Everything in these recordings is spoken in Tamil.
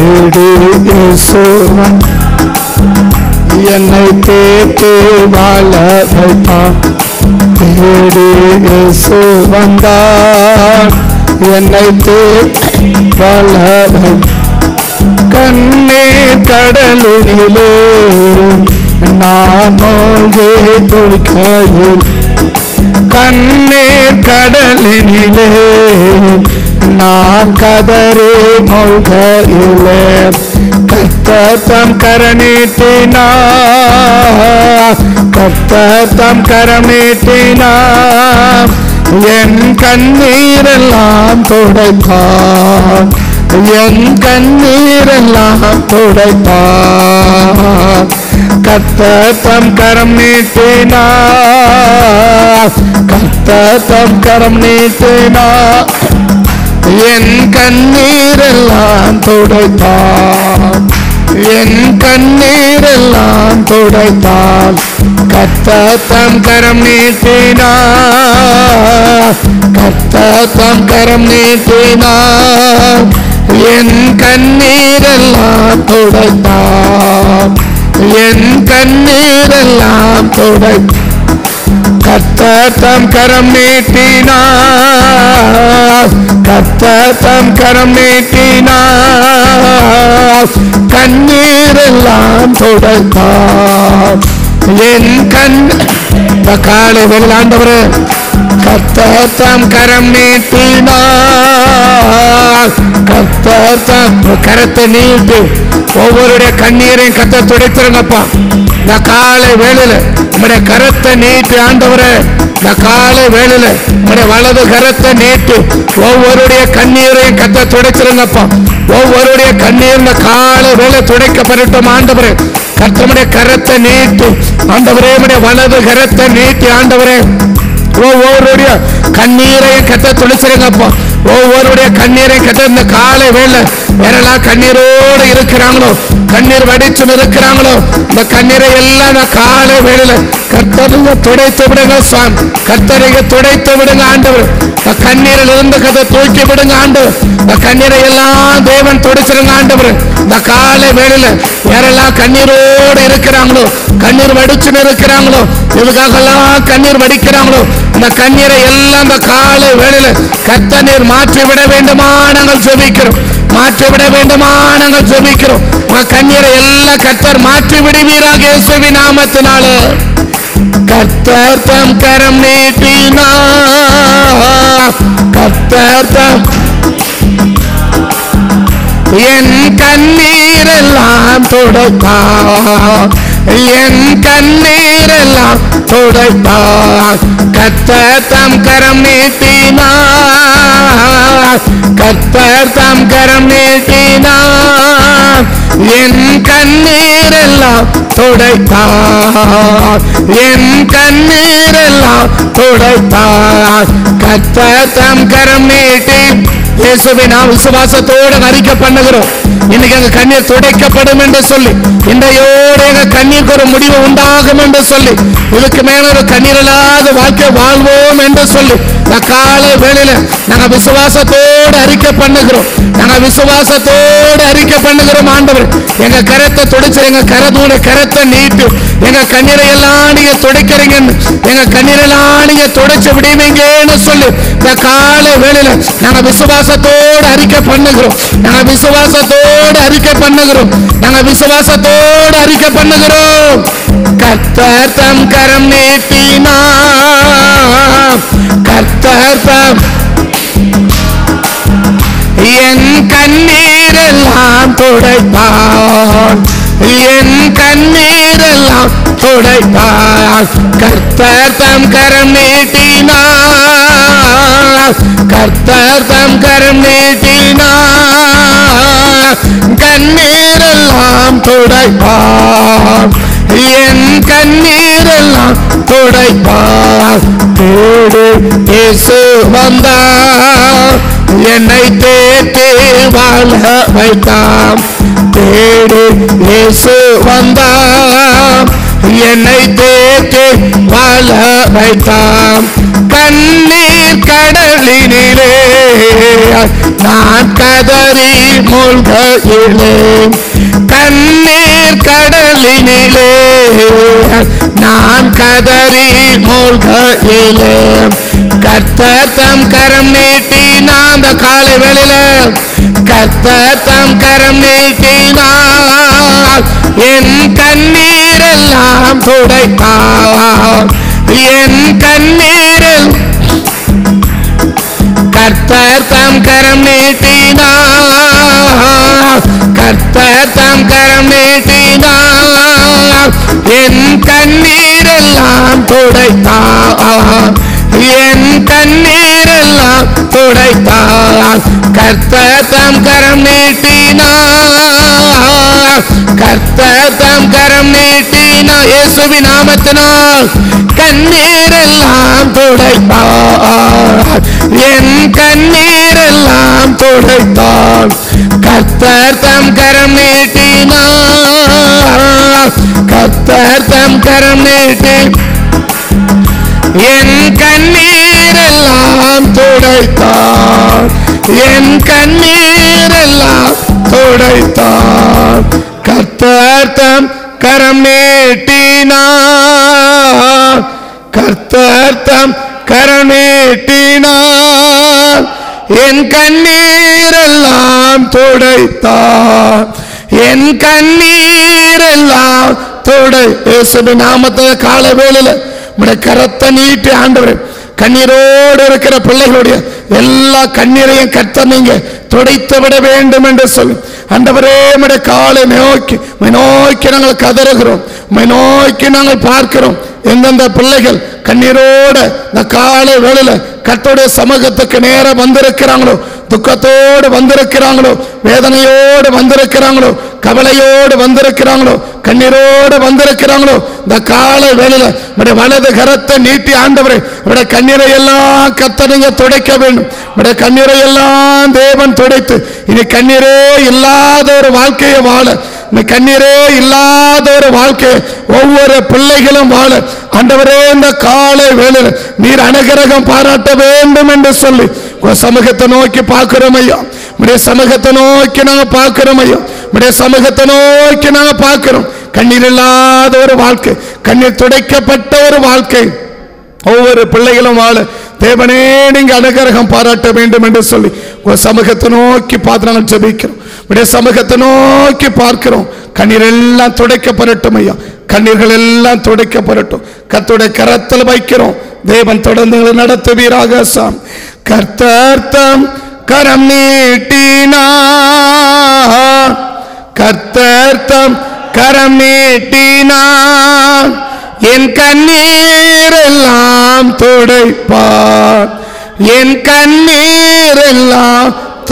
தேடி இயேசுவன் என்னை தேடி வாழ வைத்தான் தேடி இயேசு வந்தார் என்னை தேடி வாழ வைத்தான் கண்ணீர் கடலிலே நான் மூழ்கி துடிக்கையில் கண்ணீர் கடலினிலே நான் கதறி மூழ்கையிலே கத்தம் கரணீட்டினா கத்தம் கரமீட்டினா என் கண்ணீரெல்லாம் துடைத்தான் என் கண்ணீரெல்லாம் துடைத்தான் கத்தம் கரம் நீட்டினா கத்தம் கரம் நீட்டினா என் கண்ணீரெல்லாம் துடைத்தான் என் கண்ணீரெல்லாம் துடைத்தான் கத்தம் கரம் நீட்டினா கத்தம் கரம் நீட்டினா என் கண்ணீரெல்லாம் துடைத்தான் என் கண்ணீரெல்லாம் துடை கத்தம் கரம் நீட்டினா கத்தம் கரம் நீட்டினா கண்ணீரெல்லாம் துடைத்தான் என் கண் இந்த காலை வெள்ளாண்டவரே கத்தம் கரம் நீட்டினா கத்தம் கரத்தை நீட்டு ஒவ்வொருடைய கண்ணீரையும் கத்த துடைத்திருங்கப்பா இந்த காலை வேளையில நம்முடைய கரத்தை நீட்டு ஆண்டவரே இந்த காலை வேளையில நம்முடைய வலது கரத்தை நீட்டு ஒவ்வொருடைய கண்ணீரையும் கத்த துடைச்சிருங்கப்பா ஒவ்வொருடைய கண்ணீர் இந்த காலை வேலை துடைக்கப்படட்டும் ஆண்டவரே கத்தமுடைய கரத்தை நீட்டு ஆண்டவரே நம்முடைய வலது கரத்தை நீட்டி ஆண்டவரே ஒவ்வொருடைய கண்ணீரையும் கத்த துளிச்சிருங்கப்பா ஒவ்வொருடைய கண்ணீரையும் கத்த இந்த காலை வேலை யாரெல்லாம் கண்ணீரோடு இருக்கிறாங்களோ கண்ணீர் வடிச்சும் இருக்கிறாங்களோ இந்த கண்ணீரை எல்லாம் இந்த காலை வேளையில கர்த்தருங்க துடைத்து விடுங்க சுவாமி கர்த்தரைங்க துடைத்து விடுங்க ஆண்டவர் இந்த கண்ணீரில் இருந்து கதை தூக்கி விடுங்க ஆண்டவர் இந்த கண்ணீரை எல்லாம் தேவன் துடைச்சிருங்க ஆண்டவர் இந்த காலை வேளையில யாரெல்லாம் கண்ணீரோடு இருக்கிறாங்களோ கண்ணீர் வடிச்சுன்னு இருக்கிறாங்களோ இதுக்காகலாம் கண்ணீர் வடிக்கிறாங்களோ இந்த கண்ணீரை எல்லாம் இந்த காலை வேளையில கத்த நீர் மாற்றி விட வேண்டுமா நாங்கள் ஜெபிக்கிறோம் மாற்றி விட வேண்டுமா நாங்கள் ஜெபிக்கிறோம் உங்க கண்ணீரை எல்லாம் கத்தர் மாற்றி விடுவீராக இயேசுவின் நாமத்தினால கத்தர் தம் கரம் நீட்டினா கத்தர் தம் என் கண்ணீரெல்லாம் துடைத்தான் என் கண்ணீரெல்லாம் துடைத்தான் கத்தர் தம் கரம் நீட்டினா கத்தர் தம் கரம் நீட்டினா என் கண்ணீரெல்லாம் துடைத்தான் என் கண்ணீரெல்லாம் துடைத்தான் கத்தர் தம் கரம் நீட்டி இயேசுவை நான் விசுவாசத்தோடு அறிக்கை பண்ணுகிறோம் இன்னைக்கு எங்க கண்ணீர் துடைக்கப்படும் என்று சொல்லி இன்றையோடு எங்க கண்ணீருக்கு ஒரு முடிவு உண்டாகும் என்று சொல்லி இதுக்கு மேல ஒரு கண்ணீர் இல்லாத வாழ்க்கை வாழ்வோம் என்று சொல்லி இந்த காலை வேளையில நாங்க விசுவாசத்தோடு அறிக்கை பண்ணுகிறோம் நாங்க விசுவாசத்தோடு அறிக்கை பண்ணுகிறோம் ஆண்டவர் எங்க கரத்தை துடைச்சு எங்க கரத்தோட கரத்தை நீட்டு எங்க கண்ணீரை எல்லாம் நீங்க துடைக்கிறீங்கன்னு எங்க கண்ணீரெல்லாம் நீங்க துடைச்சு விடுவீங்கன்னு சொல்லி இந்த காலை வேளையில நாங்க விசுவாசத்தோடு அறிக்கை பண்ணுகிறோம் நாங்க விசுவாசத்தோடு அறிக்கை பண்ணுகிறோம் நாங்க விசுவாசத்தோடு அறிக்கை பண்ணுகிறோம் கர்த்தர் தம் கரம் நீட்டினா கர்த்தர் தம் என் கண்ணீரெல்லாம் துடைப்பான் என் கண்ணீரெல்லாம் துடைப்பான் கர்த்தர் தம் கரம் நீட்டினா கர்த்தர் தம் கரம் நீட்டினா கண்ணீரெல்லாம் துடைப்பான் என் கண்ணீரெல்லாம் துடைப்பான் தேடு இயேசு வந்தார் என்னை தேடி வாழ வைத்தாம் தேடு இயேசு வந்தாம் என்னை தேடி வாழ வைத்தாம் கண்ணீர் கடலில் கடலினிலே நான் கதறி மூழ்கையிலே கண்ணீர் கடலினிலே நான் கதறி மூழ்கையிலே கர்த்தர் தம் கரம் நீட்டி நான் அந்த காலை வேளையில கர்த்தர் தம் கரம் நீட்டினார் என் கண்ணீரெல்லாம் துடைத்தார் என் கண்ணீரில் கர்த்தர் தம் கரம் நீட்டினார் கர்த்தர் தம் கரம் நீட்டினார் என் கண்ணீரெல்லாம் துடைத்தார் என் கண்ணீரெல்லாம் துடைத்தார் கர்த்தர் தம் கரம் நீட்டினார் கர்த்தர் தம் கரம் நீட்டினார் இயேசுவின் நாமத்தினால் கண்ணீரெல்லாம் துடைத்தார் என் கண்ணீரெல்லாம் துடைத்தார் கர்த்தர் தம் கரம் நீட்டினார் கர்த்தர் தம் கரம் நீட்டி என் கண்ணீரெல்லாம் துடைத்தார் என் கண்ணீரெல்லாம் துடைத்தார் கர்த்தர் தம் கரம் நீட்டினார் கர்த்தர் தம் கரம் நீட்டினார் என் கண்ணீரெல்லாம் துடைத்தார் என் கண்ணீரெல்லாம் துடை இயேசுவின் நாமத்தை கால வேளையில உடைய கரத்தை நீட்டி ஆண்டவர் கண்ணீரோடு இருக்கிற பிள்ளைகளுடைய எல்லா கண்ணீரையும் கத்த நீங்க துடைத்து விட வேண்டும் என்று சொல்லி ஆண்டவரே உடைய காலை நோக்கி உம்மை நோக்கி நாங்கள் கதறுகிறோம் உம்மை நோக்கி நாங்கள் பார்க்கிறோம் எந்தெந்த பிள்ளைகள் கண்ணீரோட இந்த காலை வேளையில கர்த்தருடைய சமூகத்துக்கு நேரம் வந்திருக்கிறாங்களோ துக்கத்தோடு வந்திருக்கிறாங்களோ வேதனையோடு வந்திருக்கிறாங்களோ கவலையோடு வந்திருக்கிறாங்களோ கண்ணீரோடு வந்திருக்கிறாங்களோ இந்த காலை வேளையில உடைய வலது கரத்தை நீட்டி ஆண்டவரே உடைய கண்ணீரை எல்லாம் கத்த நீங்க துடைக்க வேண்டும் உடைய கண்ணீரை எல்லாம் தேவன் துடைத்து இனி கண்ணீரே இல்லாத ஒரு வாழ்க்கையை வாழ இந்த கண்ணீரே இல்லாத ஒரு வாழ்க்கை ஒவ்வொரு பிள்ளைகளும் வாழ ஆண்டவரே இந்த காலை வேளையில நீர் அனுகிரகம் பாராட்ட வேண்டும் என்று சொல்லி உங்க சமூகத்தை நோக்கி பார்க்கிறோம் ஐயா உடைய சமூகத்தை நோக்கி நாங்க பார்க்கிறோம் ஐயா உடைய சமூகத்தை நோக்கி நாங்க பார்க்கிறோம் கண்ணீர் இல்லாத ஒரு வாழ்க்கை கண்ணீர் துடைக்கப்பட்ட ஒரு வாழ்க்கை ஒவ்வொரு பிள்ளைகளும் வாழ தேவனே நீங்க அனுகிரகம் பாராட்ட வேண்டும் என்று சொல்லி உங்க சமூகத்தை நோக்கி பார்த்து நாங்கள் ஜெபிக்கிறோம் உடைய சமூகத்தை நோக்கி பார்க்கிறோம் கண்ணீர் எல்லாம் துடைக்கப்படட்டும் ஐயா கண்ணீர்கள் எல்லாம் துடைக்கப்படட்டும் கர்த்தருடைய கரத்தில் வைக்கிறோம் தேவன் தொடர்ந்து எங்களை நடத்துவீராக சாம் கர்த்தர்த்தம் கரம் நீட்டினார் கர்த்தர்த்தம் கரம் நீட்டினார் என் கண்ணீரெல்லாம் துடைப்பார் என் கண்ணீரெல்லாம்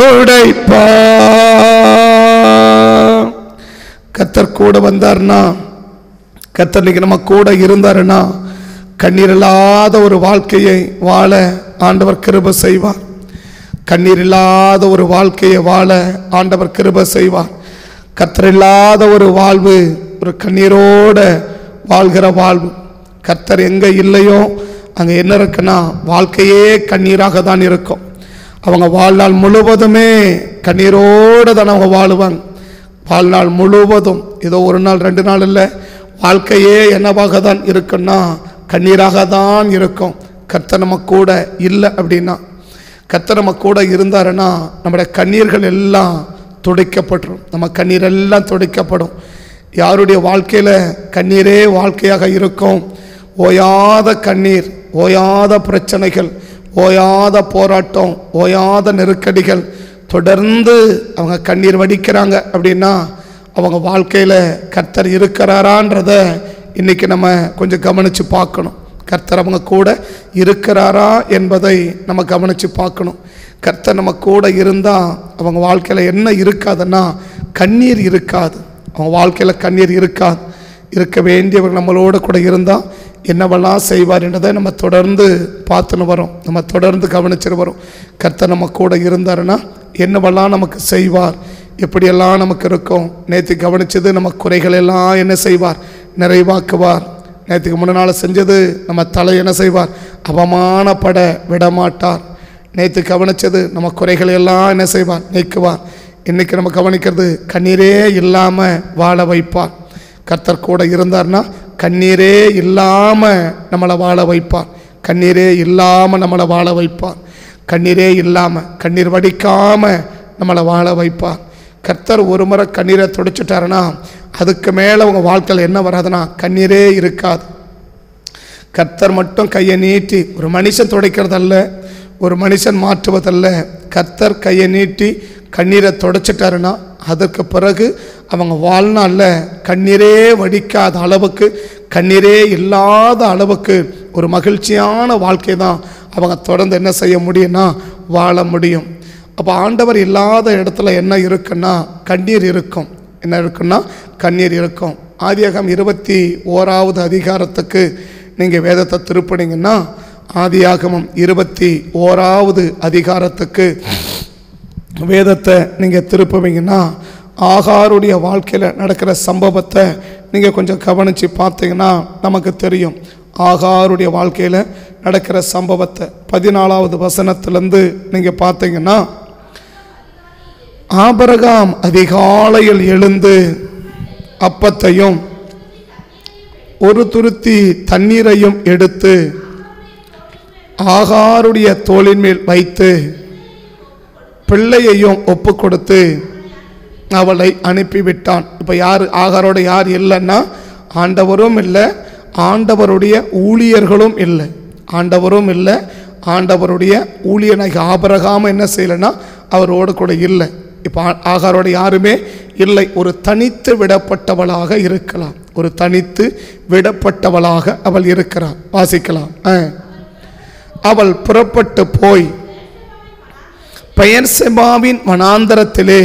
துடைப்பார் கத்தர் கூட வந்தார்னா கத்தர் இன்னைக்கு நம்ம கூட இருந்தாருன்னா கண்ணீர் இல்லாத ஒரு வாழ்க்கையை வாழ ஆண்டவர் கிருப செய்வார் கண்ணீர் இல்லாத ஒரு வாழ்க்கையை வாழ ஆண்டவர் கிருப செய்வார் கத்தர் இல்லாத ஒரு வாழ்வு ஒரு கண்ணீரோட வாழ்கிற வாழ்வு கர்த்தர் எங்க இல்லையோ அங்க என்ன இருக்குன்னா வாழ்க்கையே கண்ணீராக தான் இருக்கும் அவங்க வாழ்நாள் முழுவதுமே கண்ணீரோடு தான் அவங்க வாழுவாங்க வாழ்நாள் முழுவதும் ஏதோ ஒரு நாள் ரெண்டு நாள் இல்லை வாழ்க்கையே என்னவாக தான் இருக்குன்னா கண்ணீராக தான் இருக்கும் கர்த்தர் நம்ம கூட இல்லை அப்படின்னா கர்த்தர் நம்ம கூட இருந்தாருன்னா நம்முடைய கண்ணீர்கள் எல்லாம் துடைக்கப்பட்டுரும் நம்ம கண்ணீர் எல்லாம் துடைக்கப்படும் யாருடைய வாழ்க்கையில் கண்ணீரே வாழ்க்கையாக இருக்கும் ஓயாத கண்ணீர் ஓயாத பிரச்சனைகள் ஓயாத போராட்டம் ஓயாத நெருக்கடிகள் தொடர்ந்து அவங்க கண்ணீர் வடிக்கிறாங்க அப்படின்னா அவங்க வாழ்க்கையில் கர்த்தர் இருக்கிறாரான்றத இன்னைக்கு நம்ம கொஞ்சம் கவனித்து பார்க்கணும் கர்த்தர் அவங்க கூட இருக்கிறாரா என்பதை நம்ம கவனித்து பார்க்கணும் கர்த்தர் நம்ம கூட இருந்தால் அவங்க வாழ்க்கையில் என்ன இருக்காதுன்னா கண்ணீர் இருக்காது அவங்க வாழ்க்கையில் கண்ணீர் இருக்காது இருக்க வேண்டியவர் நம்மளோட கூட இருந்தால் என்னவெல்லாம் செய்வார் என்றதை நம்ம தொடர்ந்து பார்த்துன்னு வரோம் நம்ம தொடர்ந்து கவனிச்சுட்டு வரோம் கர்த்தர் நம்ம கூட இருந்தாருன்னா என்னவெல்லாம் நமக்கு செய்வார் எப்படியெல்லாம் நமக்கு இருக்கும் நேற்று கவனிச்சது நம்ம குறைகள் எல்லாம் என்ன செய்வார் நிறைவாக்குவார் நேற்றுக்கு முன்ன நாள் செஞ்சது நம்ம தலை என்ன செய்வார் அவமானப்பட விடமாட்டார் நேற்று கவனிச்சது நம்ம குறைகளை எல்லாம் என்ன செய்வார் நீக்குவார் இன்னைக்கு நம்ம கவனிக்கிறது கண்ணீரே இல்லாமல் வாழ வைப்பார் கர்த்தர் கூட இருந்தார்னா கண்ணீரே இல்லாமல் நம்மளை வாழ வைப்பார் கண்ணீரே இல்லாமல் நம்மளை வாழ வைப்பார் கண்ணீரே இல்லாமல் கண்ணீர் வடிக்காமல் நம்மளை வாழ வைப்பார் கர்த்தர் ஒரு முறை கண்ணீரை துடைச்சிட்டாருன்னா அதுக்கு மேலே உங்கள் வாழ்க்கையில் என்ன வராதுன்னா கண்ணீரே இருக்காது கர்த்தர் மட்டும் கையை நீட்டி ஒரு மனுஷன் துடைக்கிறதல்ல ஒரு மனுஷன் மாற்றுவதல்ல கர்த்தர் கையை நீட்டி கண்ணீரை துடைச்சிட்டாருன்னா அதற்கு பிறகு அவங்க வாழ்நாளில் கண்ணீரே வடிக்காத அளவுக்கு கண்ணீரே இல்லாத அளவுக்கு ஒரு மகிழ்ச்சியான வாழ்க்கை தான் அவங்க தொடர்ந்து என்ன செய்ய முடியும்னா வாழ முடியும் அப்போ ஆண்டவர் இல்லாத இடத்துல என்ன இருக்குன்னா கண்ணீர் இருக்கும் என்ன இருக்குன்னா கண்ணீர் இருக்கும் ஆதியாகம் இருபத்தி ஓராவது அதிகாரத்துக்கு நீங்கள் வேதத்தை திருப்பினீங்கன்னா ஆதியாகமம் இருபத்தி ஓராவது அதிகாரத்துக்கு வேதத்தை நீங்கள் திருப்புவீங்கன்னா ஆகாருடைய வாழ்க்கையில் நடக்கிற சம்பவத்தை நீங்கள் கொஞ்சம் கவனித்து பார்த்தீங்கன்னா நமக்கு தெரியும் ஆகாருடைய வாழ்க்கையில் நடக்கிற சம்பவத்தை பதினாலாவது வசனத்திலேருந்து நீங்கள் பார்த்தீங்கன்னா ஆபரகாம் அதிகாலையில் எழுந்து அப்பத்தையும் ஒரு துருத்தி தண்ணீரையும் எடுத்து ஆகாருடைய தோளின் மேல் வைத்து பிள்ளையையும் ஒப்பு கொடுத்து அவளை அனுப்பிவிட்டான் இப்போ யார் ஆகாரோட யார் இல்லைன்னா ஆண்டவரும் இல்லை ஆண்டவருடைய ஊழியர்களும் இல்லை ஆண்டவரும் இல்லை ஆண்டவருடைய ஊழியனாகி ஆபரகாம என்ன செய்யலைன்னா அவரோடு கூட இல்லை இப்போ ஆ- ஆகாரோட யாருமே இல்லை ஒரு தனித்து விடப்பட்டவளாக இருக்கலாம் ஒரு தனித்து விடப்பட்டவளாக அவள் இருக்கிறாள் வாசிக்கலாம் ஆ. அவள் புறப்பட்டு போய் பெயர் செபாவின் வனாந்தரத்திலே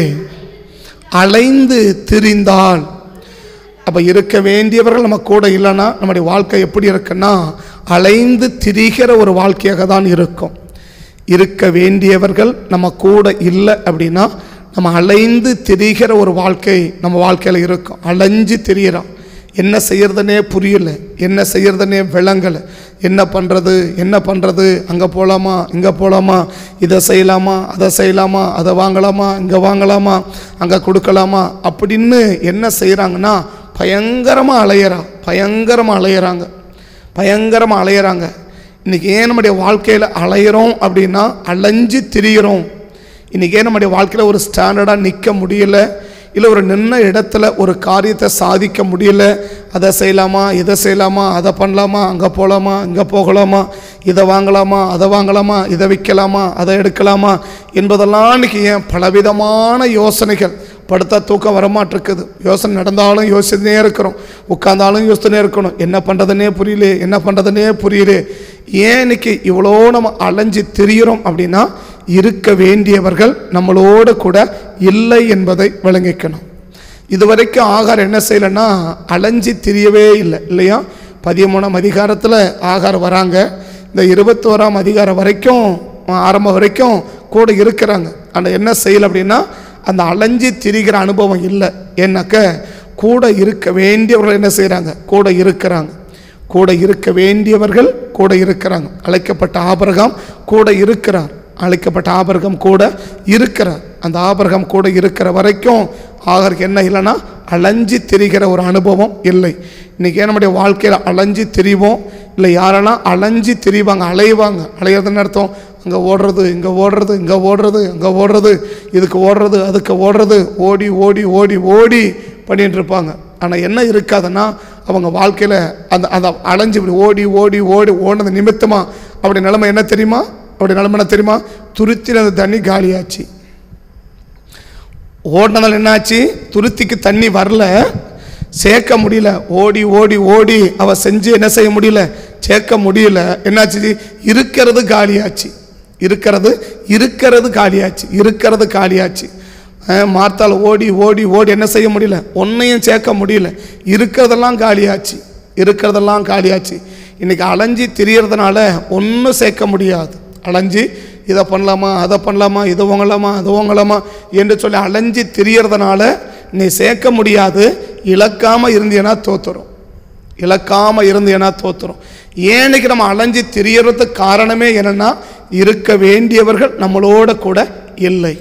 அலைந்து திரிந்தாள் அப்போ இருக்க வேண்டியவர்கள் நம்ம கூட இல்லைன்னா நம்முடைய வாழ்க்கை எப்படி இருக்குன்னா அலைந்து திரிகிற ஒரு வாழ்க்கையாக தான் இருக்கும் இருக்க வேண்டியவர்கள் நம்ம கூட இல்லை அப்படின்னா நம்ம அலைந்து திரிகிற ஒரு வாழ்க்கை நம்ம வாழ்க்கையில் இருக்கும் அலைஞ்சு திரியிறோம் என்ன செய்யறதுனே புரியல என்ன செய்யறதுனே விளங்கலை என்ன பண்ணுறது என்ன பண்ணுறது அங்கே போகலாமா இங்கே போகலாமா இதை செய்யலாமா அதை செய்யலாமா அதை வாங்கலாமா இங்கே வாங்கலாமா அங்கே கொடுக்கலாமா அப்படின்னு என்ன செய்கிறாங்கன்னா பயங்கரமாக அலையிறா பயங்கரமாக அலையிறாங்க பயங்கரமாக அலையிறாங்க இன்றைக்கி ஏன் நம்முடைய வாழ்க்கையில் அலையிறோம் அப்படின்னா அலைஞ்சு திரியிறோம் இன்றைக்கி ஏன் நம்முடைய வாழ்க்கையில் ஒரு ஸ்டாண்டர்டாக நிற்க முடியல இல்லை ஒரு நின்ன இடத்துல ஒரு காரியத்தை சாதிக்க முடியல அதை செய்யலாமா இதை செய்யலாமா அதை பண்ணலாமா அங்கே போகலாமா இங்கே போகலாமா இதை வாங்கலாமா அதை வாங்கலாமா இதை விற்கலாமா அதை எடுக்கலாமா என்பதெல்லாம் இன்னைக்கு ஏன் பலவிதமான யோசனைகள் படுத்தா தூக்கம் வரமாட்டிருக்குது யோசனை நடந்தாலும் யோசிச்சுனே இருக்கிறோம் உட்கார்ந்தாலும் யோசிச்சுனே இருக்கணும் என்ன பண்ணுறதுனே புரியல என்ன பண்ணுறதுனே புரியல ஏன் இன்னைக்கு இவ்வளோ நம்ம அலைஞ்சு திரியிறோம் அப்படின்னா இருக்க வேண்டியவர்கள் நம்மளோடு கூட இல்லை என்பதை விளங்கிக்கணும் இதுவரைக்கும் ஆகார் என்ன செய்யலைன்னா அலைஞ்சு திரியவே இல்லை இல்லையா பதிமூணாம் அதிகாரத்தில் ஆகார் வராங்க இந்த இருபத்தோராம் அதிகாரம் வரைக்கும் ஆரம்பம் வரைக்கும் கூட இருக்கிறாங்க ஆனால் என்ன செய்யலை அப்படின்னா அந்த அலைஞ்சு திரிகிற அனுபவம் இல்லை ஏன்னாக்க கூட இருக்க வேண்டியவர்கள் என்ன செய்கிறாங்க கூட இருக்கிறாங்க கூட இருக்க வேண்டியவர்கள் கூட இருக்கிறாங்க அழைக்கப்பட்ட ஆபரகம் கூட இருக்கிறார் அழைக்கப்பட்ட ஆபரகம் கூட இருக்கிறார் அந்த ஆபரகம் கூட இருக்கிற வரைக்கும் ஆகருக்கு என்ன இல்லைன்னா அலைஞ்சு திரிகிற ஒரு அனுபவம் இல்லை இன்றைக்கி நம்முடைய வாழ்க்கையில் அலைஞ்சு திரிவோம் இல்லை யாரெல்லாம் அலைஞ்சு திரிவாங்க அலைவாங்க அலையிறதுன்னு அர்த்தம் அங்கே ஓடுறது இங்கே ஓடுறது இங்கே ஓடுறது அங்கே ஓடுறது இதுக்கு ஓடுறது அதுக்கு ஓடுறது ஓடி ஓடி ஓடி ஓடி பண்ணிட்டு இருப்பாங்க ஆனால் என்ன இருக்காதுன்னா அவங்க வாழ்க்கையில் அந்த அந்த அலைஞ்சு இப்படி ஓடி ஓடி ஓடி ஓடினது நிமித்தமாக அப்படி நிலைமை என்ன தெரியுமா அப்படி நிலைமை என்ன தெரியுமா துருத்தின அந்த தண்ணி காலியாச்சு ஓடினதால் என்னாச்சு துருத்திக்கு தண்ணி வரல சேர்க்க முடியல ஓடி ஓடி ஓடி அவ செஞ்சு என்ன செய்ய முடியல சேர்க்க முடியல என்னாச்சு இருக்கிறது காலியாச்சு இருக்கிறது இருக்கிறது காலியாச்சு இருக்கிறது காலியாச்சு அஹ், மார்த்தாள் ஓடி ஓடி ஓடி என்ன செய்ய முடியல ஒன்றையும் சேர்க்க முடியல இருக்கிறதெல்லாம் காலியாச்சு இருக்கிறதெல்லாம் காலியாச்சு இன்னைக்கு அலைஞ்சி திரியறதுனால ஒன்றும் சேர்க்க முடியாது அலைஞ்சி இதை பண்ணலாமா அதை பண்ணலாமா இதை வாங்கலாமா அதை வாங்கலாமா என்று சொல்லி அலைஞ்சி திரியறதுனால நீ சேர்க்க முடியாது இழக்காமல் இருந்தீன்னா தோத்துரும் இழக்காம இருந்து ஏன்னா தோத்துறோம் ஏன்னைக்கு நம்ம அலைஞ்சு திரியறதுக்கு காரணமே என்னன்னா இருக்க வேண்டியவர்கள் நம்மளோட கூட இல்லை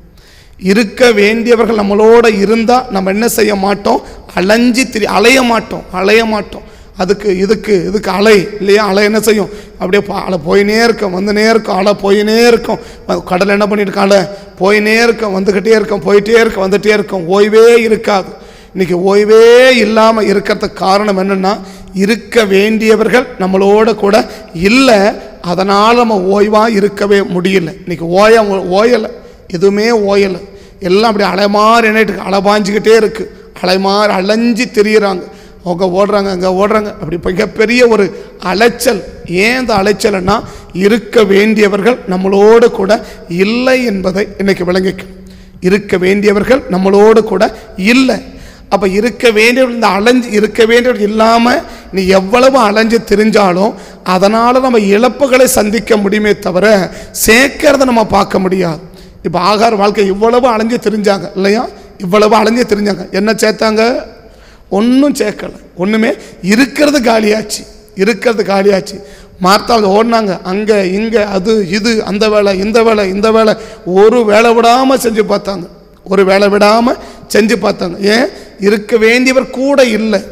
இருக்க வேண்டியவர்கள் நம்மளோட இருந்தால் நம்ம என்ன செய்ய மாட்டோம் அலைஞ்சு திரி அலைய மாட்டோம் அலைய மாட்டோம் அதுக்கு இதுக்கு இதுக்கு அலை இல்லையா அலை என்ன செய்யும் அப்படியே பா- அலை போயினே இருக்கும் வந்துனே இருக்கும் அலை போயினே இருக்கும் வ- கடல் என்ன பண்ணிட்டு அலை போயினே இருக்கும் வந்துக்கிட்டே இருக்கும் போயிட்டே இருக்கும் வந்துட்டே இருக்கும் ஓய்வே இருக்காது இன்னைக்கு ஓய்வே இல்லாமல் இருக்கிறதுக்கு காரணம் என்னன்னா இருக்க வேண்டியவர்கள் நம்மளோட கூட இல்லை அதனால் நம்ம ஓய்வாக இருக்கவே முடியல இன்னைக்கு ஓய ஓயலை எதுவுமே ஓயலை எல்லாம் அப்படி அலைமாறு என்னட்டு அலைபாஞ்சிக்கிட்டே இருக்கு அலைமாறு அலைஞ்சு திரியிறாங்க அவங்க ஓடுறாங்க அங்கே ஓடுறாங்க அப்படி மிகப்பெரிய ஒரு அலைச்சல் ஏன் இந்த அலைச்சல்னா இருக்க வேண்டியவர்கள் நம்மளோடு கூட இல்லை என்பதை இன்னைக்கு விளங்கிக்கணும் இருக்க வேண்டியவர்கள் நம்மளோடு கூட இல்லை அப்போ இருக்க வேண்டியவர்கள் இந்த அலைஞ்சு இருக்க வேண்டியவர்கள் இல்லாமல் நீ எவ்வளவு அலைஞ்சு திரிஞ்சாலும் அதனால் நம்ம இழப்புகளை சந்திக்க முடியுமே தவிர சேர்க்கறத நம்ம பார்க்க முடியாது இப்போ ஆகார வாழ்க்கை இவ்வளவு அலைஞ்சு திரிஞ்சாங்க இல்லையா இவ்வளவு அலைஞ்சு திரிஞ்சாங்க என்ன சேர்த்தாங்க ஒன்றும் சேர்க்கல ஒன்றுமே இருக்கிறது காலியாச்சு இருக்கிறது காலியாச்சு மார்த்தாள் ஓடினாங்க அங்கே இங்கே அது இது அந்த வேலை இந்த வேலை இந்த வேலை ஒரு வேலை விடாமல் செஞ்சு பார்த்தாங்க ஒரு வேலை விடாமல் செஞ்சு பார்த்தாங்க ஏன் இருக்க வேண்டியவர் கூட இல்லை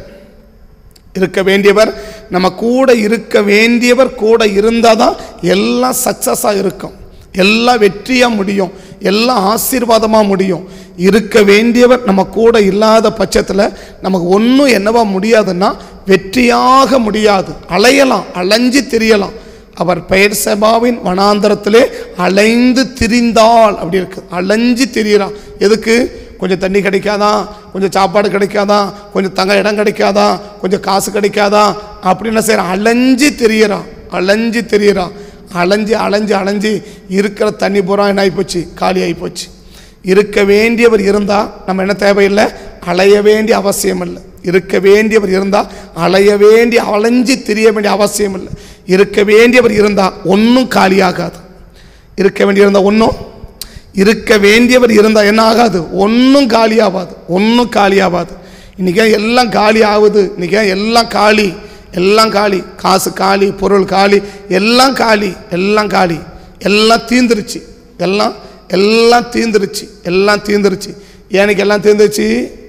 இருக்க வேண்டியவர் நம்ம கூட இருக்க வேண்டியவர் கூட இருந்தால் தான் எல்லாம் சக்ஸஸாக இருக்கும் எல்லாம் வெற்றியாக முடியும் எல்லாம் ஆசீர்வாதமாக முடியும் இருக்க வேண்டியவர் நம்ம கூட இல்லாத பட்சத்தில் நமக்கு ஒன்றும் என்னவா முடியாதுன்னா வெற்றியாக முடியாது அலையலாம் அலைஞ்சு திரியலாம் அவர் பெயர் சபாவின் வனாந்தரத்திலே அலைந்து திரிந்தாள் அப்படி இருக்கு அலைஞ்சு திரியலாம் எதுக்கு கொஞ்சம் தண்ணி கிடைக்காதா கொஞ்சம் சாப்பாடு கிடைக்காதா கொஞ்சம் தங்க இடம் கிடைக்காதா கொஞ்சம் காசு கிடைக்காதா அப்படின்னு செய்கிறான் அலைஞ்சு திரியறான் அலைஞ்சு திரியறான் அலைஞ்சு அலைஞ்சு அலைஞ்சு இருக்கிற தண்ணி பூரா என்ன ஆகிப்போச்சு காலி ஆகிப்போச்சு இருக்க வேண்டியவர் இருந்தால் நம்ம என்ன தேவையில்லை அலைய வேண்டிய அவசியம் இல்லை இருக்க வேண்டியவர் இருந்தால் அலைய வேண்டிய அலைஞ்சு திரிய வேண்டிய அவசியம் இல்லை இருக்க வேண்டியவர் இருந்தால் ஒன்றும் காலியாகாது இருக்க வேண்டியிருந்தால் ஒன்றும் இருக்க வேண்டியவர் இருந்தால் என்ன ஆகாது ஒன்றும் காலியாகாது ஒன்றும் காலியாகாது இன்றைக்கி எல்லாம் காலி ஆகுது இன்றைக்கி எல்லாம் காலி எல்லாம் காலி காசு காலி பொருள் காலி எல்லாம் காலி எல்லாம் காலி எல்லாம் தீந்துருச்சு எல்லாம் எல்லாம் தீந்துருச்சு எல்லாம் தீந்துருச்சு எனக்கு எல்லாம் தீந்துருச்சு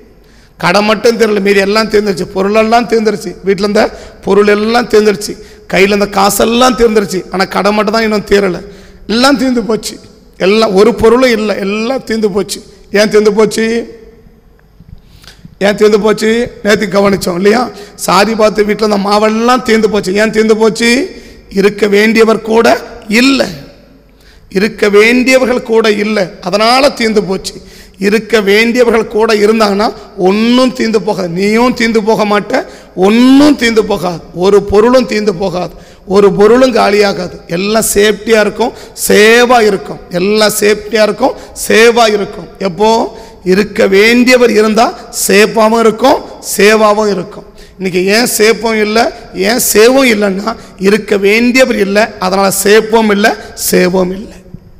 கடை மட்டும் தெரியல மீறி எல்லாம் தீர்ந்துருச்சு பொருளெல்லாம் தீர்ந்துருச்சு வீட்டில் இருந்த பொருள் எல்லாம் தீர்ந்துருச்சு கையில் இருந்த காசெல்லாம் தீர்ந்துருச்சு ஆனால் கடை மட்டும் தான் இன்னும் தீரலை எல்லாம் தீர்ந்து போச்சு எல்லாம் ஒரு பொருளும் இல்லை எல்லாம் தீர்ந்து போச்சு ஏன் தீர்ந்து போச்சு ஏன் தீர்ந்து போச்சு நேற்று கவனிச்சோம் இல்லையா சாரி பார்த்து வீட்டில் இருந்த மாவெல்லாம் தீர்ந்து போச்சு ஏன் தீர்ந்து போச்சு இருக்க வேண்டியவர் கூட இல்லை இருக்க வேண்டியவர்கள் கூட இல்லை அதனால தீர்ந்து போச்சு இருக்க வேண்டியவர்கள் கூட இருந்தாங்கன்னா ஒன்றும் தீர்ந்து போகாது நீயும் தீர்ந்து போக மாட்ட ஒன்றும் தீர்ந்து போகாது ஒரு பொருளும் தீர்ந்து போகாது ஒரு பொருளும் காலியாகாது எல்லாம் சேஃப்டியாக இருக்கும் சேவாக இருக்கும் எல்லாம் சேஃப்டியாக இருக்கும் சேவாக இருக்கும் எப்போ இருக்க வேண்டியவர் இருந்தால் சேஃபாகவும் இருக்கும் சேவாகவும் இருக்கும் இன்னைக்கு ஏன் சேஃபும் இல்லை ஏன் சேவும் இல்லைன்னா இருக்க வேண்டியவர் இல்லை அதனால் சேஃபும் இல்லை சேவும் இல்லை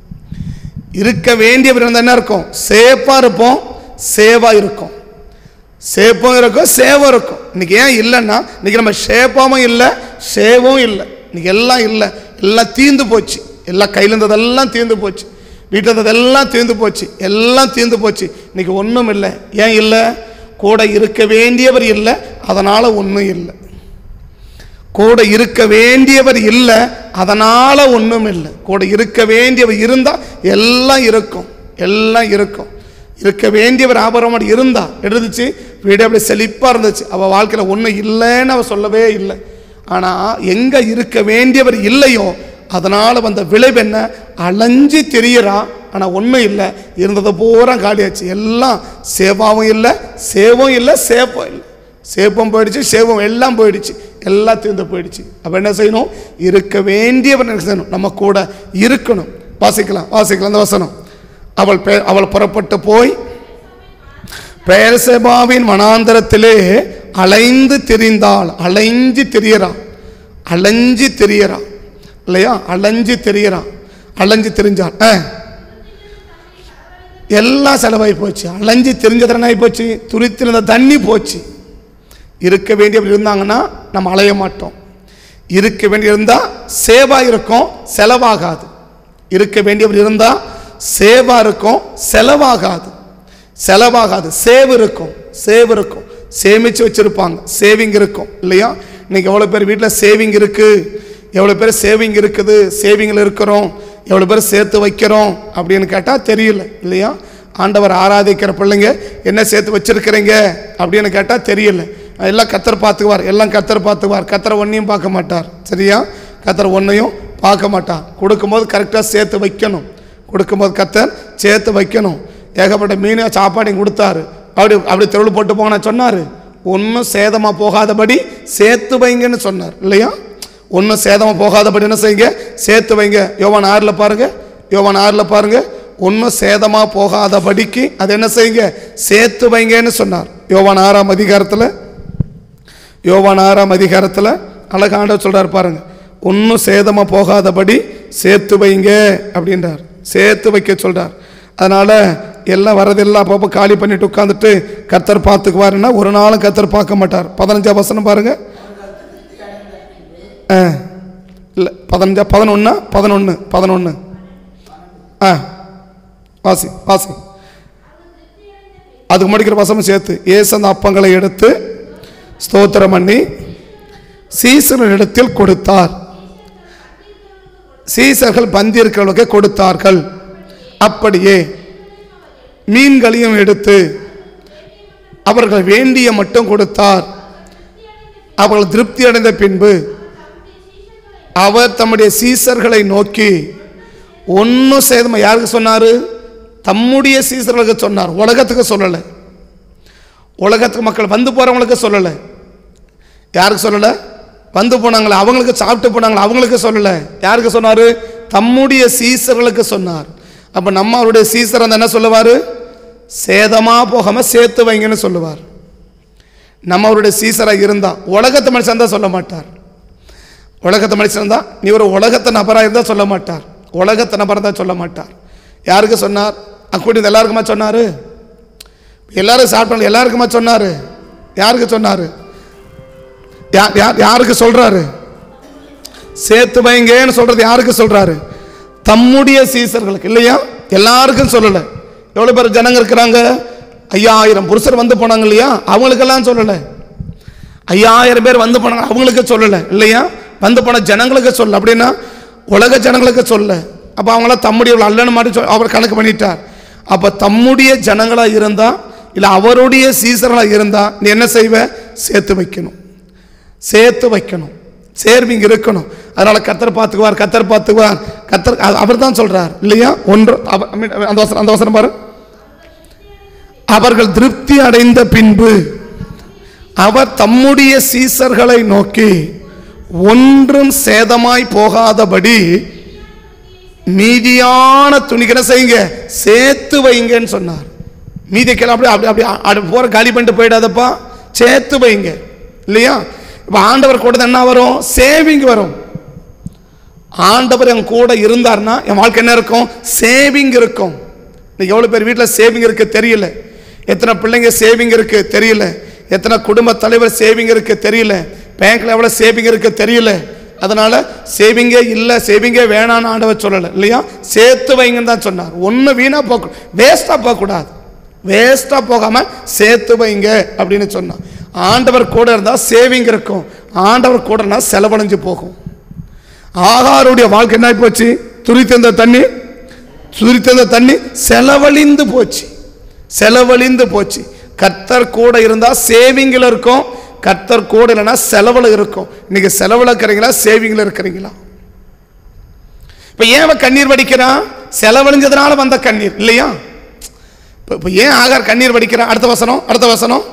இருக்க வேண்டியவர் இருந்தால் என்ன இருக்கும் சேஃபாக இருப்போம் சேவாக இருக்கும் சேஃபும் இருக்கும் சேவும் இருக்கும் இன்னைக்கு ஏன் இல்லைன்னா இன்னைக்கு நம்ம ஷேப்பாவும் இல்லை சேவும் இல்லை இன்னைக்கு எல்லாம் இல்லை எல்லாம் தீந்து போச்சு எல்லாம் கையில் இருந்ததெல்லாம் தீந்து போச்சு வீட்டில் இருந்ததெல்லாம் தீந்து போச்சு எல்லாம் தீந்து போச்சு இன்னைக்கு ஒன்றும் இல்லை ஏன் இல்லை கூட இருக்க வேண்டியவர் இல்லை அதனால் ஒன்றும் இல்லை கூட இருக்க வேண்டியவர் இல்லை அதனால ஒன்றும் இல்லை கூட இருக்க வேண்டியவர் இருந்தால் எல்லாம் இருக்கும் எல்லாம் இருக்கும் இருக்க வேண்டியவர் ஆபரமாக இருந்தா இருந்துச்சு வீடு அப்படி செழிப்பாக இருந்துச்சு அவள் வாழ்க்கையில் ஒன்றும் இல்லைன்னு அவள் சொல்லவே இல்லை ஆனால் எங்கே இருக்க வேண்டியவர் இல்லையோ அதனால் வந்த விளைவு என்ன அலைஞ்சு தெரியறா ஆனால் ஒன்றும் இல்லை இருந்ததை பூரா காலியாச்சு எல்லாம் சேவாவும் இல்லை சேவும் இல்லை சேப்பும் இல்லை சேப்பம் போயிடுச்சு சேவம் எல்லாம் போயிடுச்சு எல்லாம் தீர்ந்து போயிடுச்சு அப்போ என்ன செய்யணும் இருக்க வேண்டியவர் என்ன செய்யணும் நம்ம கூட இருக்கணும் வாசிக்கலாம் வாசிக்கலாம் அந்த வசனம் அவள் பே அவள் புறப்பட்டு போய் பெயர்செபாவின் வனாந்தரத்திலே அலைந்து திரிந்தாள் அலைஞ்சு திரியறான் அலைஞ்சு திரியறான் இல்லையா அலைஞ்சு திரியறான் அலைஞ்சு திரிஞ்சாள் ஆ எல்லாம் செலவாகி போச்சு அலைஞ்சு தெரிஞ்சதுனாகி போச்சு துரித்திருந்த தண்ணி போச்சு இருக்க வேண்டியவர் இருந்தாங்கன்னா நம்ம அலைய மாட்டோம் இருக்க வேண்டிய இருந்தால் சேவா இருக்கும் செலவாகாது இருக்க வேண்டியவர் இருந்தால் சேவா இருக்கும் செலவாகாது செலவாகாது சேவ் இருக்கும் சேவ் இருக்கும் சேமிச்சு வச்சிருப்பாங்க சேவிங் இருக்கும் இல்லையா இன்னைக்கு எவ்வளோ பேர் வீட்டில் சேவிங் இருக்கு எவ்வளோ பேர் சேவிங் இருக்குது சேவிங்கில் இருக்கிறோம் எவ்வளோ பேர் சேர்த்து வைக்கிறோம் அப்படின்னு கேட்டால் தெரியல இல்லையா ஆண்டவர் ஆராதிக்கிற பிள்ளைங்க என்ன சேர்த்து வச்சிருக்கிறீங்க அப்படின்னு கேட்டால் தெரியல எல்லாம் கத்தர் பார்த்துக்குவார் எல்லாம் கத்தர் பார்த்துக்குவார் கத்தரை ஒன்றையும் பார்க்க மாட்டார் சரியா கத்தர் ஒன்றையும் பார்க்க மாட்டார் கொடுக்கும்போது கரெக்டாக சேர்த்து வைக்கணும் கொடுக்கும்போது கத்தர் சேர்த்து வைக்கணும் ஏகப்பட்ட மீன் சாப்பாடையும் கொடுத்தாரு அப்படி அப்படி தெருவில் போட்டு போன சொன்னார் ஒன்றும் சேதமாக போகாதபடி சேர்த்து வைங்கன்னு சொன்னார் இல்லையா ஒன்றும் சேதமாக போகாதபடி என்ன செய்யுங்க சேர்த்து வைங்க யோவான் ஆறில் பாருங்க யோவான் ஆறில் பாருங்க ஒன்றும் சேதமாக போகாதபடிக்கு அது என்ன செய்யுங்க சேர்த்து வைங்கன்னு சொன்னார் யோவான் ஆறாம் அதிகாரத்தில் யோவான் ஆறாம் அதிகாரத்தில் அழகாண்டவர் சொல்றார் பாருங்க ஒன்றும் சேதமாக போகாதபடி சேர்த்து வைங்க அப்படின்றார் சேர்த்து வைக்க சொல்றார் அதனால எல்லாம் வரதெல்லாம் அப்பப்போ காலி பண்ணிட்டு உட்காந்துட்டு கத்தர் பார்த்துக்குவாருன்னா ஒரு நாளும் கத்தர் பார்க்க மாட்டார் பதினஞ்சாம் வசனம் பாருங்க ஆ இல்லை பதினஞ்சா பதினொன்னா பதினொன்று பதினொன்று ஆ வாசி வாசி அதுக்கு முடிக்கிற வசனம் சேர்த்து ஏசு அந்த அப்பங்களை எடுத்து ஸ்தோத்திரம் பண்ணி சீசரிடத்தில் கொடுத்தார் சீசர்கள் பந்தியிருக்கிறவர்களுக்கு கொடுத்தார்கள் அப்படியே மீன்களையும் எடுத்து அவர்கள் வேண்டிய மட்டும் கொடுத்தார் அவர்கள் திருப்தி அடைந்த பின்பு அவர் தம்முடைய சீசர்களை நோக்கி ஒன்றும் சேதமா யாருக்கு சொன்னாரு தம்முடைய சீசர்களுக்கு சொன்னார் உலகத்துக்கு சொல்லலை உலகத்துக்கு மக்கள் வந்து போறவங்களுக்கு சொல்லலை யாருக்கு சொல்லலை வந்து போனாங்களே அவங்களுக்கு சாப்பிட்டு போனாங்களே அவங்களுக்கு சொல்லலை யாருக்கு சொன்னார் தம்முடைய சீசர்களுக்கு சொன்னார் அப்போ நம்ம அவருடைய சீசர் அந்த என்ன சொல்லுவார் சேதமாக போகாமல் சேர்த்து வைங்கன்னு சொல்லுவார் நம்ம அவருடைய சீசராக இருந்தால் உலகத்து மனுஷன் தான் சொல்ல மாட்டார் உலகத்து மனுஷன் தான் நீ ஒரு உலகத்து நபராக இருந்தால் சொல்ல மாட்டார் உலகத்து நபர் தான் சொல்ல மாட்டார் யாருக்கு சொன்னார் அக்கூடி எல்லாருக்குமா சொன்னார் எல்லாரும் சாப்பிட்டாங்க எல்லாருக்குமா சொன்னார் யாருக்கு சொன்னார் யார் யார் யாருக்கு சொல்றாரு சேர்த்து வைங்கன்னு சொல்றது யாருக்கு சொல்றாரு தம்முடைய சீசர்களுக்கு இல்லையா எல்லாருக்கும் சொல்லல எவ்வளவு பேர் ஜனங்க இருக்கிறாங்க ஐயாயிரம் புருஷர் வந்து போனாங்க இல்லையா அவங்களுக்கெல்லாம் சொல்லல ஐயாயிரம் பேர் வந்து போனாங்க அவங்களுக்கு சொல்லல இல்லையா வந்து போன ஜனங்களுக்கு சொல்லல அப்படின்னா உலக ஜனங்களுக்கு சொல்ல அப்ப அவங்களாம் தம்முடைய அல்லன்னு மாதிரி சொல் அவர் கணக்கு பண்ணிட்டார் அப்ப தம்முடைய ஜனங்களா இருந்தா இல்ல அவருடைய சீசர்களா இருந்தா நீ என்ன செய்வ சேர்த்து வைக்கணும் சேர்த்து வைக்கணும் சேர்விங் இருக்கணும் அதனால கத்தர் பார்த்துக்குவார் கத்தர் பார்த்துக்குவார் கத்தர் அவர் தான் சொல்றார் இல்லையா ஒன்று அவ- I mean, அந்த வசனம் அந்த வசனம் பாரு அவர்கள் திருப்தி அடைந்த பின்பு அவர் தம்முடைய சீசர்களை நோக்கி ஒன்றும் சேதமாய் போகாதபடி மீதியான துணிகளை செய்யுங்க சேர்த்து வைங்கன்னு சொன்னார் மீதி கிளம்ப அப்படி அப்படி அப்படி அப்படி போற காலி பண்ணிட்டு போயிடாதப்பா சேர்த்து வைங்க இல்லையா இப்போ ஆண்டவர் கூட என்ன வரும் சேவிங் வரும் ஆண்டவர் என் கூட இருந்தார்னா என் வாழ்க்கை என்ன இருக்கும் சேவிங் இருக்கும் இன்னைக்கு எவ்வளோ பேர் வீட்டில் சேவிங் இருக்கு தெரியல எத்தனை பிள்ளைங்க சேவிங் இருக்கு தெரியல எத்தனை குடும்ப தலைவர் சேவிங் இருக்கு தெரியல பேங்க்ல எவ்வளோ சேவிங் இருக்கு தெரியல அதனால சேவிங்கே இல்லை சேவிங்கே வேணான்னு ஆண்டவர் சொல்லலை இல்லையா சேர்த்து வைங்கன்னு தான் சொன்னார் ஒன்று வீணாக போக வேஸ்ட்டாக போகக்கூடாது வேஸ்ட்டாக போகாமல் சேர்த்து வைங்க அப்படின்னு சொன்னார் ஆண்டவர் கூட இருந்தால் சேவிங் இருக்கும் ஆண்டவர் கூட இருந்தால் செலவழிஞ்சு போகும் ஆகாருடைய வாழ்க்கை என்ன ஆகி போச்சு துரித்தந்த தண்ணி துரித்தந்த தண்ணி செலவழிந்து போச்சு செலவழிந்து போச்சு கர்த்தர் கூட இருந்தால் சேவிங்கில் இருக்கும் கர்த்தர் கூட இல்லைன்னா செலவில் இருக்கும் இன்னைக்கு செலவில் இருக்கிறீங்களா சேவிங்கில் இருக்கிறீங்களா இப்போ ஏன் அவன் கண்ணீர் வடிக்கிறான் செலவழிஞ்சதுனால வந்த கண்ணீர் இல்லையா இப்போ இப்போ ஏன் ஆகார் கண்ணீர் வடிக்கிறான் அடுத்த வசனம் அடுத்த வசனம்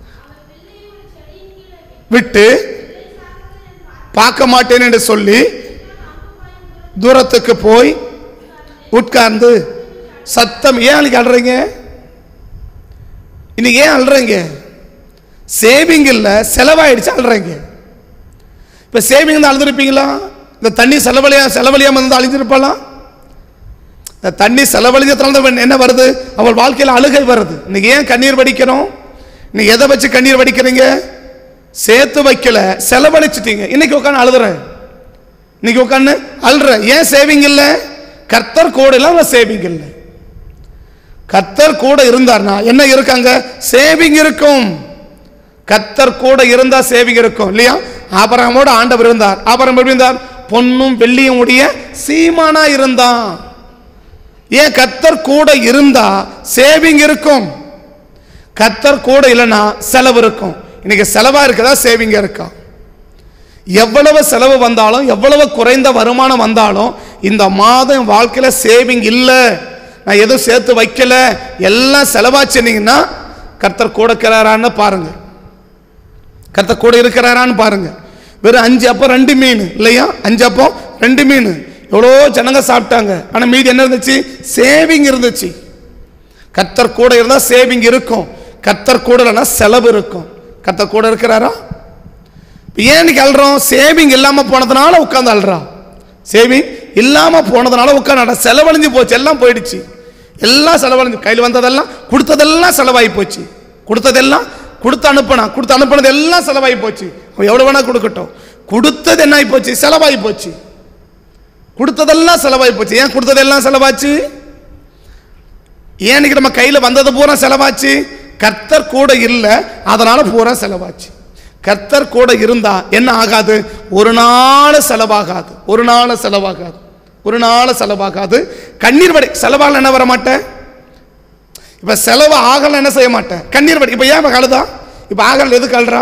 விட்டு பார்க்க மாட்டேன் என்று சொல்லி தூரத்துக்கு போய் உட்கார்ந்து சத்தம் ஏன் அன்னைக்கு அழுறீங்க இன்னைக்கு ஏன் அழுறீங்க சேவிங் இல்லை செலவாயிடுச்சு அழுறீங்க இப்போ சேவிங் தான் அழுதுருப்பீங்களா இந்த தண்ணி செலவழியா செலவழியாம இருந்து அழிஞ்சிருப்பாளாம் இந்த தண்ணி செலவழிஞ்சதுனால தான் என்ன வருது அவள் வாழ்க்கையில் அழுகை வருது இன்னைக்கு ஏன் கண்ணீர் வடிக்கிறோம் நீ எதை வச்சு கண்ணீர் வடிக்கிறீங்க சேர்த்து வைக்கல செலவழிச்சிட்டீங்க இன்னைக்கு உட்காந்து அழுதுறேன் இன்னைக்கு உட்காந்து அழுற ஏன் சேவிங் இல்லை கர்த்தர் கூட இல்லாம சேவிங் இல்லை கர்த்தர் கூட இருந்தார்னா என்ன இருக்காங்க சேவிங் இருக்கும் கர்த்தர் கூட இருந்தா சேவிங் இருக்கும் இல்லையா ஆபரகமோட ஆண்டவர் இருந்தார் ஆபரம் எப்படி இருந்தார் பொன்னும் வெள்ளியும் உடைய சீமானா இருந்தான் ஏன் கர்த்தர் கூட இருந்தா சேவிங் இருக்கும் கர்த்தர் கூட இல்லைன்னா செலவு இருக்கும் இன்னைக்கு செலவா இருக்கதா சேவிங்க இருக்கா எவ்வளவு செலவு வந்தாலும் எவ்வளவு குறைந்த வருமானம் வந்தாலும் இந்த மாதம் என் வாழ்க்கையில சேவிங் இல்லை நான் எதுவும் சேர்த்து வைக்கல எல்லாம் செலவாச்சுனீங்கன்னா கர்த்தர் கூட இருக்கிறாரான்னு பாருங்க கர்த்தர் கூட இருக்கிறாரான்னு பாருங்க வெறும் அஞ்சு அப்பம் ரெண்டு மீன் இல்லையா அஞ்சு அப்பம் ரெண்டு மீன் எவ்வளோ ஜனங்க சாப்பிட்டாங்க ஆனால் மீதி என்ன இருந்துச்சு சேவிங் இருந்துச்சு கர்த்தர் கூட இருந்தால் சேவிங் இருக்கும் கர்த்தர் கூட இல்லைன்னா செலவு இருக்கும் கர்த்தர் கூட இருக்கிறாரா இப்ப ஏன் இன்னைக்கு அழுறோம் சேவிங் இல்லாமல் போனதுனால உட்காந்து அழுறோம் சேவிங் இல்லாமல் போனதுனால உட்காந்து செலவழிஞ்சு போச்சு எல்லாம் போயிடுச்சு எல்லாம் செலவழிஞ்சு கையில் வந்ததெல்லாம் கொடுத்ததெல்லாம் செலவாகி போச்சு கொடுத்ததெல்லாம் கொடுத்து அனுப்பினா கொடுத்து அனுப்பினது எல்லாம் செலவாகி போச்சு அவன் எவ்வளோ வேணா கொடுக்கட்டும் கொடுத்தது என்ன ஆகி போச்சு செலவாகி போச்சு கொடுத்ததெல்லாம் செலவாகி போச்சு ஏன் கொடுத்ததெல்லாம் செலவாச்சு ஏன் இன்னைக்கு நம்ம கையில் வந்தது பூரா செலவாச்சு கர்த்தர் கூட இல்லை அதனால பூரா செலவாச்சு கர்த்தர் கூட இருந்தா என்ன ஆகாது ஒரு நாள் செலவாகாது ஒரு நாள் செலவாகாது ஒரு நாள் செலவாகாது கண்ணீர் வடி செலவாகல என்ன வர மாட்டேன் இப்ப செலவு ஆகல என்ன செய்ய மாட்டேன் கண்ணீர் வடி இப்ப ஏன் இவன் அழுதா இப்ப ஆகல எதுக்கு அழுறா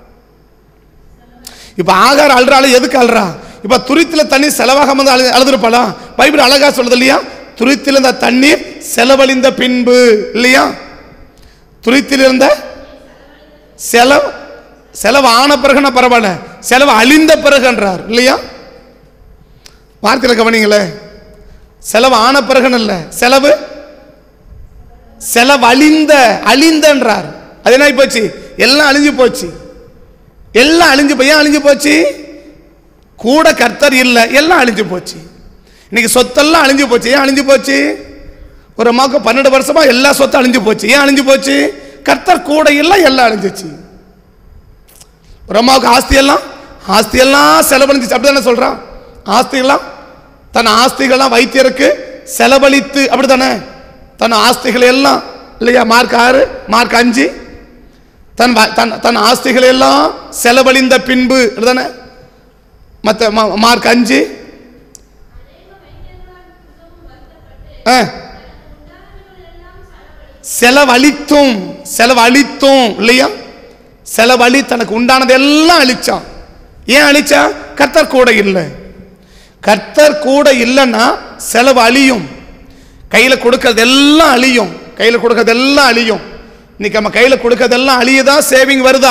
இப்ப ஆகார அழுறாள் எதுக்கு அழுறா இப்ப துரித்துல தண்ணி செலவாகாம வந்து அழு அழுதுருப்பாளா பைபிள் அழகா சொல்லுது இல்லையா துரித்தில் இருந்த தண்ணீர் செலவழிந்த பின்பு இல்லையா துரித்தில் இருந்த செலவு செலவு ஆன பிறகுனா பரவாயில்ல செலவு அழிந்த பிறகுன்றார் இல்லையா வார்த்தையில் கவனிங்களே செலவு ஆன பிறகுன்னு இல்லை செலவு செலவு அழிந்த அழிந்தன்றார் அது என்ன ஆகி போச்சு எல்லாம் அழிஞ்சு போச்சு எல்லாம் அழிஞ்சு போய் ஏன் அழிஞ்சு போச்சு கூட கர்த்தர் இல்லை எல்லாம் அழிஞ்சு போச்சு இன்னைக்கு சொத்தெல்லாம் அழிஞ்சு போச்சு ஏன் அழிஞ்சு போச்சு ஒரு அம்மாவுக்கு பன்னெண்டு வருஷமா எல்லா சொத்தும் அழிஞ்சு போச்சு ஏன் அழிஞ்சு போச்சு கர்த்தர் கூட இல்லை எல்லாம் அழிஞ்சிச்சு ஒரு அம்மாவுக்கு ஆஸ்தியெல்லாம் ஆஸ்தியெல்லாம் செலவழிஞ்சிச்சு அப்படிதானே சொல்றான் ஆஸ்தியெல்லாம் தன் ஆஸ்திகள்லாம் வைத்தியருக்கு செலவழித்து அப்படிதானே தன் ஆஸ்திகளை எல்லாம் இல்லையா மார்க் ஆறு மார்க் அஞ்சு தன் வ- தன் தன் ஆஸ்திகளை எல்லாம் செலவழிந்த பின்பு அப்படிதானே மற்ற மார்க் அஞ்சு ஆ செலவழித்தும் செலவழித்தும் இல்லையா செலவழி தனக்கு உண்டானது எல்லாம் அழிச்சான் ஏன் அழிச்சான் கர்த்தர் கூட இல்லை கர்த்தர் கூட இல்லைன்னா செலவு அழியும் கையில் கொடுக்கறது எல்லாம் அழியும் கையில் கொடுக்கறது எல்லாம் அழியும் இன்னைக்கு நம்ம கையில் கொடுக்கறதெல்லாம் அழியுதா சேவிங் வருதா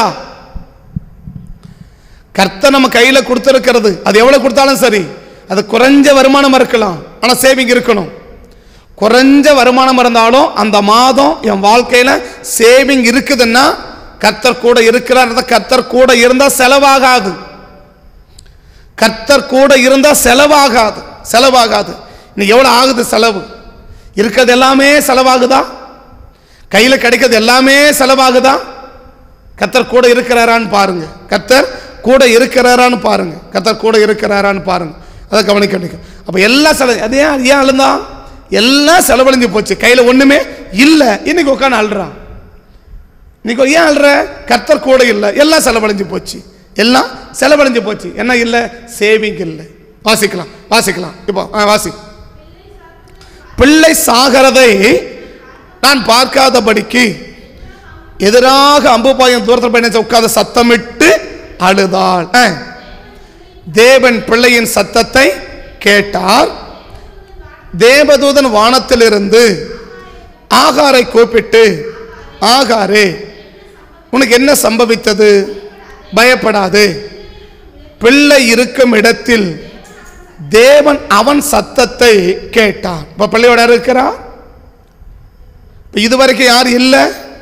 கர்த்தர் நம்ம கையில் கொடுத்துருக்கிறது அது எவ்வளவு கொடுத்தாலும் சரி அது குறைஞ்ச வருமானம் இருக்கலாம் ஆனால் சேவிங் இருக்கணும் குறைஞ்ச வருமானம் இருந்தாலும் அந்த மாதம் என் வாழ்க்கையில சேவிங் இருக்குதுன்னா கர்த்தர் கூட இருக்கிறார் கர்த்தர் கூட இருந்தா செலவாகாது கர்த்தர் கூட இருந்தா செலவாகாது செலவாகாது இன்னைக்கு எவ்வளவு ஆகுது செலவு இருக்கிறது எல்லாமே செலவாகுதா கையில கிடைக்கிறது எல்லாமே செலவாகுதா கர்த்தர் கூட இருக்கிறாரான்னு பாருங்க கர்த்தர் கூட இருக்கிறாரான்னு பாருங்க கர்த்தர் கூட இருக்கிறாரான்னு பாருங்க அதை கவனிக்க அப்ப எல்லாம் செலவு அது ஏன் ஏன் அழுந்தா எல்லாம் செலவழிஞ்சு போச்சு கையில ஒண்ணுமே இல்லை இன்னைக்கு உட்காந்து அழுறான் இன்னைக்கு ஏன் அழுற கர்த்தர் கூட இல்லை எல்லாம் செலவழிஞ்சு போச்சு எல்லாம் செலவழிஞ்சு போச்சு என்ன இல்லை சேவிங் இல்லை வாசிக்கலாம் வாசிக்கலாம் இப்போ ஆ, வாசி பிள்ளை சாகிறதை நான் பார்க்காதபடிக்கு எதிராக அம்புபாயம் தூரத்தில் பயணிச்ச உட்கார்ந்து சத்தமிட்டு அழுதாள் ஆ. தேவன் பிள்ளையின் சத்தத்தை கேட்டார் தேவதூதன் வானத்திலிருந்து ஆகாரை கூப்பிட்டு ஆகாரே உனக்கு என்ன சம்பவித்தது பயப்படாது பிள்ளை இருக்கும் இடத்தில் தேவன் அவன் சத்தத்தை கேட்டான் இப்ப பிள்ளையோட யார் இருக்கிறா இப்ப இதுவரைக்கும் யார் இல்லை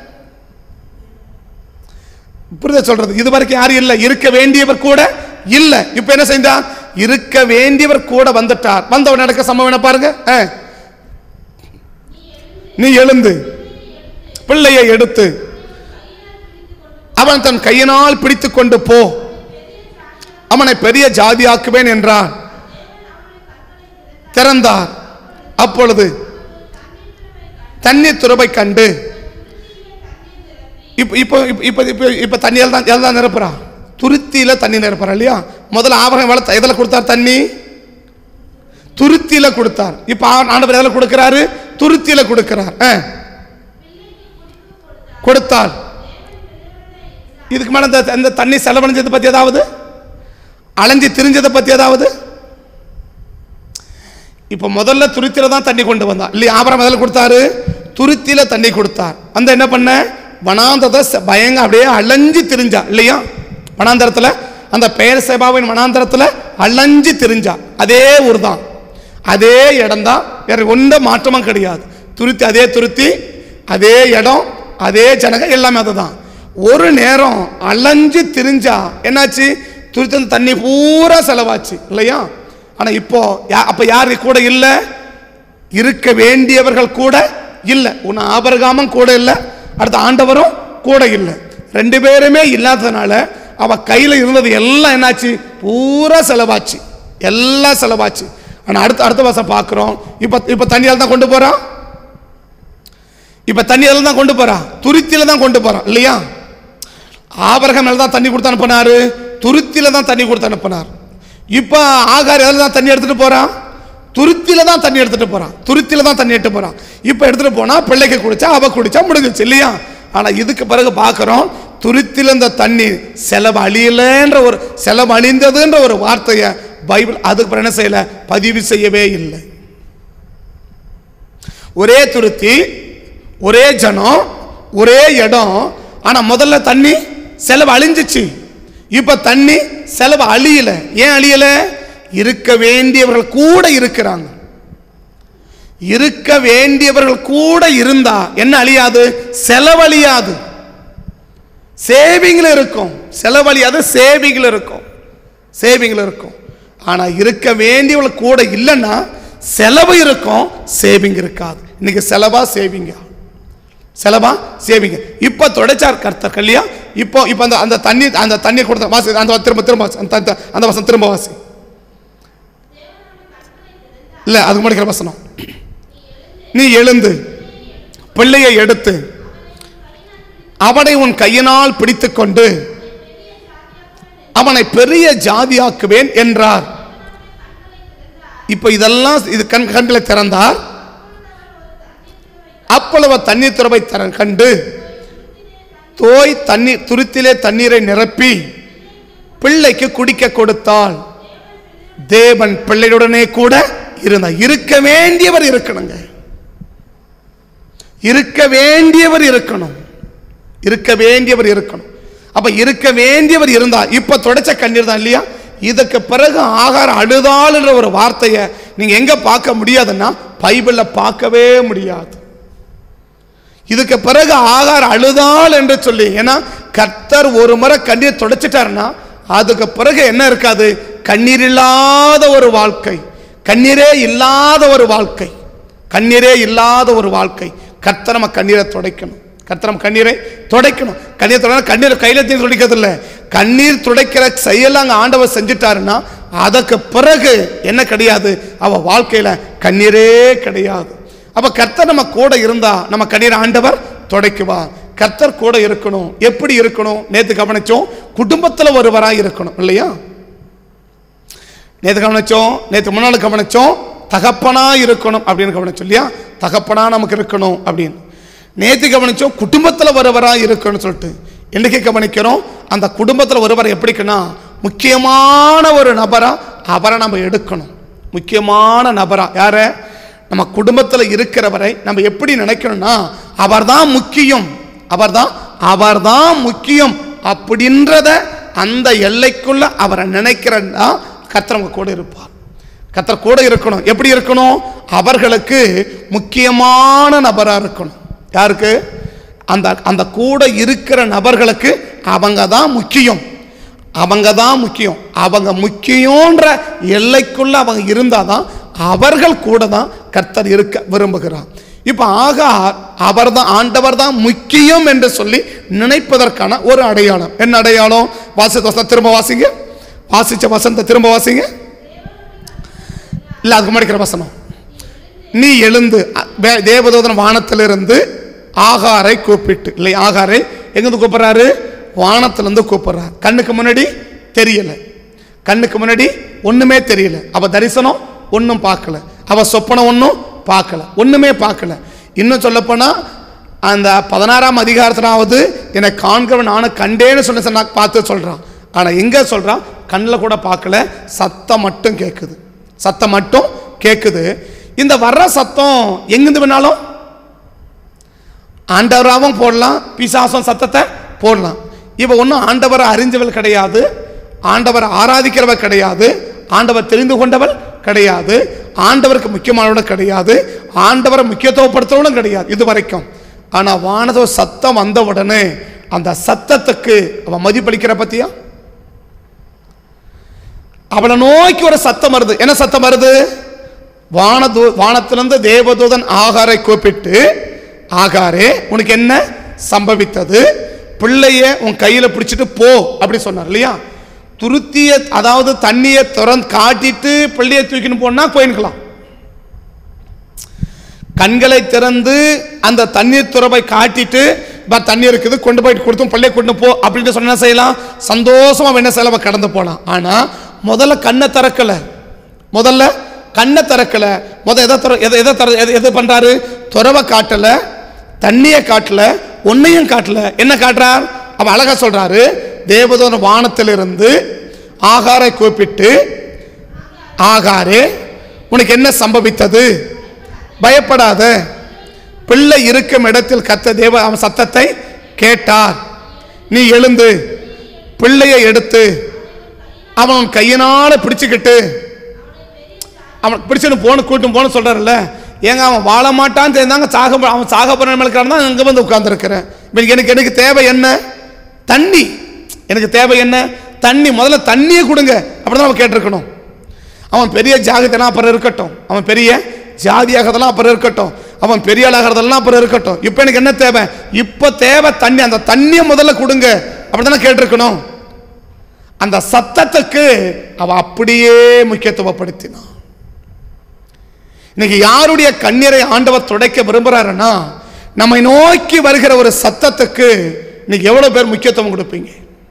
புரித சொல்றது இதுவரைக்கும் யாரும் இல்லை இருக்க வேண்டியவர் கூட இல்லை இப்ப என்ன செஞ்சார் இருக்க வேண்டியவர் கூட வந்துட்டார் வந்தவன் நடக்க சம்பவம் என்ன பாருங்க ஆ. நீ எழுந்து பிள்ளையை எடுத்து அவன் தன் கையினால் பிடித்து கொண்டு போ அவனை பெரிய ஜாதியாக்குவேன் என்றான் திறந்தார் அப்பொழுது தண்ணீர் துறவை கண்டு இப்போ இப்போ இப்போ இப்போ இப்போ தண்ணியால் தான் எல்லாம் தான் நிரப்புறா துருத்தியில தண்ணி நிரப்புறா இல்லையா முதல்ல ஆபரணம் வளர்த்த எதில் கொடுத்தார் தண்ணி துருத்தியில கொடுத்தார் இப்போ ஆ- ஆண்டவர் எதில் கொடுக்கிறாரு துருத்தியில கொடுக்கிறார் ஆ. கொடுத்தார் இதுக்கு மேல இந்த இந்த தண்ணி செலவழிஞ்சதை பத்தி ஏதாவது அலைஞ்சு திரிஞ்சதை பத்தி ஏதாவது இப்போ முதல்ல துருத்தியில தான் தண்ணி கொண்டு வந்தான் இல்லையா ஆபரம் முதல்ல கொடுத்தாரு துருத்தியில தண்ணி கொடுத்தார் அந்த என்ன பண்ண வனாந்தரத்தை ச- பயங்க அப்படியே அலைஞ்சு திரிஞ்சா இல்லையா வனாந்தரத்துல அந்த பெயர் சேபாவின் வனாந்தரத்துல அலைஞ்சு திரிஞ்சா அதே ஊர் தான் அதே இடம் தான் வேற ஒன்ற மாற்றமும் கிடையாது துருத்தி அதே துருத்தி அதே இடம் அதே ஜனங்க எல்லாமே அதுதான் ஒரு நேரம் அலைஞ்சு திரிஞ்சா என்னாச்சு துருத்தி அந்த தண்ணி பூரா செலவாச்சு இல்லையா ஆனா இப்போ யா- அப்ப யாரு கூட இல்ல இருக்க வேண்டியவர்கள் கூட இல்ல உன்னை ஆபரகாமம் கூட இல்ல அடுத்த ஆண்டவரும் கூட இல்ல ரெண்டு பேருமே இல்லாததுனால அவ கையில இருந்தது எல்லாம் என்னாச்சு பூரா செலவாச்சு எல்லாம் செலவாச்சு ஆனா அடுத்த அடுத்த வருஷம் பார்க்கிறோம் இப்ப இப்ப தண்ணியால் தான் கொண்டு போறான் இப்ப தண்ணியால் தான் கொண்டு போறான் துருத்தியில தான் கொண்டு போறான் இல்லையா ஆபரகம் மேல தான் தண்ணி கொடுத்து அனுப்பினாரு துருத்தியில தான் தண்ணி கொடுத்து அனுப்பினார் இப்போ ஆகார் எதில் தான் தண்ணி எடுத்துட்டு போறான் துருத்தியில தான் தண்ணி எடுத்துட்டு போறான் துருத்தியில தான் தண்ணி எடுத்துட்டு போறான் இப்போ எடுத்துட்டு போனா பிள்ளைக்கு குடிச்சா அவ குடிச்சா முடிஞ்சிச்சு இல்லையா ஆனா இதுக்கு பிறகு பார்க்கிறோம் துருத்தில இந்த தண்ணி செலவு அழியலன்ற ஒரு செலவு அழிந்ததுன்ற ஒரு வார்த்தையை பைபிள் அதுக்கு பிறகு என்ன செய்யல பதிவு செய்யவே இல்லை ஒரே துருத்தி ஒரே ஜனம் ஒரே இடம் ஆனா முதல்ல தண்ணி செலவு அழிஞ்சிச்சு இப்ப தண்ணி செலவு அழியல ஏன் அழியல இருக்க வேண்டியவர்கள் கூட இருக்கிறாங்க இருக்க வேண்டியவர்கள் கூட இருந்தா என்ன அழியாது செலவழியாது சேவிங்ல இருக்கும் செலவழியாது சேவிங்ல இருக்கும் சேவிங்ல இருக்கும் ஆனா இருக்க வேண்டியவர்கள் கூட இல்லைன்னா செலவு இருக்கும் சேவிங் இருக்காது இன்னைக்கு செலவா சேவிங்கா செலவா சேவிங்க இப்போ தொடச்சார் கர்த்தர் இல்லையா இப்போ இப்போ அந்த அந்த தண்ணி அந்த தண்ணி கொடுத்த வாசி அந்த திரும்ப திரும்ப வாசி அந்த அந்த- அந்த வசனம் திரும்ப வாசி இல்ல அதுக்கு முன்னாடி வசனம் நீ எழுந்து பிள்ளையை எடுத்து அவனை உன் கையினால் பிடித்துக்கொண்டு அவனை பெரிய ஜாதியாக்குவேன் என்றார் இப்போ இதெல்லாம் இது கண் கண்களை திறந்தார் அப்பொழுது தண்ணீர் துறவை தர கண்டு தோய் தண்ணீர் துருத்திலே தண்ணீரை நிரப்பி பிள்ளைக்கு குடிக்க கொடுத்தாள் தேவன் பிள்ளையுடனே கூட இருந்தார் இருக்க வேண்டியவர் இருக்கணுங்க இருக்க வேண்டியவர் இருக்கணும் இருக்க வேண்டியவர் இருக்கணும் அப்ப இருக்க வேண்டியவர் இருந்தா இப்ப தொடச்ச கண்ணீர் தான் இல்லையா இதுக்கு பிறகு ஆகாரம் அழுதாள்ன்ற ஒரு வார்த்தையை நீங்க எங்க பார்க்க முடியாதுன்னா பைபிள்ல பார்க்கவே முடியாது இதுக்கு பிறகு ஆகார் அழுதாள் என்று சொல்லி ஏன்னா கர்த்தர் ஒரு முறை கண்ணீர் தொடச்சிட்டாருன்னா அதுக்கு பிறகு என்ன இருக்காது கண்ணீர் இல்லாத ஒரு வாழ்க்கை கண்ணீரே இல்லாத ஒரு வாழ்க்கை கண்ணீரே இல்லாத ஒரு வாழ்க்கை கர்த்தர் நம்ம கண்ணீரை துடைக்கணும் கர்த்தர் நம்ம கண்ணீரை துடைக்கணும் கண்ணீர் துடை கண்ணீர் கையில தீ துடைக்கிறது இல்லை கண்ணீர் துடைக்கிற செயல் அங்க ஆண்டவர் செஞ்சுட்டாருன்னா அதுக்கு பிறகு என்ன கிடையாது அவ வாழ்க்கையில கண்ணீரே கிடையாது அப்ப கர்த்தர் நம்ம கூட இருந்தா நம்ம கண்ணீர் ஆண்டவர் துடைக்குவார் கர்த்தர் கூட இருக்கணும் எப்படி இருக்கணும் நேத்து கவனிச்சோம் குடும்பத்துல ஒருவரா இருக்கணும் இல்லையா நேத்து கவனிச்சோம் நேத்து முன்னாள் கவனிச்சோம் தகப்பனா இருக்கணும் அப்படின்னு கவனிச்சோம் இல்லையா தகப்பனா நமக்கு இருக்கணும் அப்படின்னு நேத்து கவனிச்சோம் குடும்பத்துல ஒருவரா இருக்கணும்னு சொல்லிட்டு இன்னைக்கு கவனிக்கிறோம் அந்த குடும்பத்துல ஒருவர் எப்படிக்குன்னா முக்கியமான ஒரு நபரா அவரை நம்ம எடுக்கணும் முக்கியமான நபரா யார நம்ம குடும்பத்தில் இருக்கிறவரை நம்ம எப்படி நினைக்கணும்னா அவர்தான் முக்கியம் அவர்தான் அவர்தான் முக்கியம் அப்படின்றத அந்த எல்லைக்குள்ள அவரை நினைக்கிறன்னா கர்த்தர் கூட இருப்பார் கர்த்தர் கூட இருக்கணும் எப்படி இருக்கணும் அவர்களுக்கு முக்கியமான நபரா இருக்கணும் யாருக்கு அந்த அந்த கூட இருக்கிற நபர்களுக்கு அவங்க தான் முக்கியம் அவங்க தான் முக்கியம் அவங்க முக்கியன்ற எல்லைக்குள்ள அவங்க இருந்தாதான் அவர்கள் கூட தான் கர்த்தர் இருக்க விரும்புகிறார் இப்போ ஆகார் அவர்தான் ஆண்டவர் தான் முக்கியம் என்று சொல்லி நினைப்பதற்கான ஒரு அடையாளம் என்ன அடையாளம் வாசித்த வசனம் திரும்ப வாசிங்க வாசிச்ச வசனத்தை திரும்ப வாசிங்க இல்ல அதுக்கு முன்னாடி இருக்கிற வசனம் நீ எழுந்து அ- வே- தேவதூதன் வானத்திலிருந்து ஆகாரை கூப்பிட்டு இல்லை ஆகாரை எங்கிருந்து கூப்பிடுறாரு வானத்திலிருந்து கூப்பிடுறார் கண்ணுக்கு முன்னாடி தெரியல கண்ணுக்கு முன்னாடி ஒண்ணுமே தெரியல அவ தரிசனம் ஒன்றும் பார்க்கல அவ சொப்பனம் ஒன்றும் பார்க்கல ஒண்ணுமே பார்க்கல இன்னும் சொல்லப்போனா அந்த பதினாறாம் அதிகாரத்தினாவது என்னை காண்கிறவன் நானும் கண்டேன்னு சொல்லி சொன்னா பார்த்து சொல்றான் ஆனா எங்க சொல்றான் கண்ணில் கூட பார்க்கல சத்தம் மட்டும் கேட்குது சத்தம் மட்டும் கேட்குது இந்த வர்ற சத்தம் எங்கிருந்து வேணாலும் ஆண்டவராகவும் போடலாம் பிசாசம் சத்தத்தை போடலாம் இவ ஒன்றும் ஆண்டவரை அறிஞ்சவள் கிடையாது ஆண்டவரை ஆராதிக்கிறவள் கிடையாது ஆண்டவர் தெரிந்து கொண்டவள் கிடையாது ஆண்டவருக்கு முக்கியமானவளும் கிடையாது ஆண்டவரை முக்கியத்துவப்படுத்துறவளும் கிடையாது இது வரைக்கும் ஆனால் வானதோ சத்தம் வந்த உடனே அந்த சத்தத்துக்கு அவன் மதிப்பளிக்கிற பத்தியா அவளை நோக்கி ஒரு சத்தம் வருது என்ன சத்தம் வருது வானதூ வானத்திலிருந்து தேவதூதன் ஆகாரை கூப்பிட்டு ஆகாரே உனக்கு என்ன சம்பவித்தது பிள்ளைய உன் கையில பிடிச்சிட்டு போ அப்படி சொன்னார் இல்லையா துருத்திய அதாவது தண்ணியை திறந்து காட்டிட்டு பிள்ளைய தூக்கின்னு போனா போயிருக்கலாம் கண்களை திறந்து அந்த தண்ணீர் துறவை காட்டிட்டு பா தண்ணி இருக்குது கொண்டு போயிட்டு கொடுத்தும் பள்ளியை கொண்டு போ அப்படின்னு சொன்னா என்ன செய்யலாம் சந்தோஷமா அவன் என்ன செய்யலாம் அவன் கடந்து போகலாம் ஆனா முதல்ல கண்ணை திறக்கல முதல்ல கண்ணை திறக்கல முத எதை திற எதை எதை திற எதை எதை பண்றாரு துறவை காட்டல தண்ணியை காட்டல ஒன்னையும் காட்டல என்ன காட்டுறார் அவன் அழகா சொல்றாரு தேவதூதன் வானத்திலிருந்து ஆகாரை கூப்பிட்டு ஆகாரே உனக்கு என்ன சம்பவித்தது பயப்படாத பிள்ளை இருக்கும் இடத்தில் கத்த தேவ அவன் சத்தத்தை கேட்டார் நீ எழுந்து பிள்ளையை எடுத்து அவன் உன் கையினால பிடிச்சுக்கிட்டு அவன் பிடிச்சுன்னு போன கூட்டும் போன சொல்றாருல்ல ஏங்க அவன் வாழ மாட்டான்னு தெரிந்தாங்க சாக போ- அவன் சாக போற நிலைமையில தான் அங்க வந்து உட்கார்ந்துருக்கிறேன் எனக்கு எனக்கு தேவை என்ன தண்ணி எனக்கு தேவை என்ன தண்ணி முதல்ல தண்ணியை கொடுங்க அப்படிதான் அவன் கேட்டிருக்கணும் அவன் பெரிய ஜாகத்தனா அப்புறம் இருக்கட்டும் அவன் பெரிய ஜாதியாகிறதெல்லாம் அப்புறம் இருக்கட்டும் அவன் பெரிய ஆளாகிறதெல்லாம் அப்புறம் இருக்கட்டும் இப்போ எனக்கு என்ன தேவை இப்போ தேவை தண்ணி அந்த தண்ணியை முதல்ல கொடுங்க அப்படிதானே கேட்டிருக்கணும் அந்த சத்தத்துக்கு அவ அப்படியே முக்கியத்துவப்படுத்தினான் இன்னைக்கு யாருடைய கண்ணீரை ஆண்டவர் துடைக்க விரும்புறாருன்னா நம்மை நோக்கி வருகிற ஒரு சத்தத்துக்கு இன்னைக்கு எவ்வளவு பேர் முக்கியத்துவம் கொடுப்பீங்க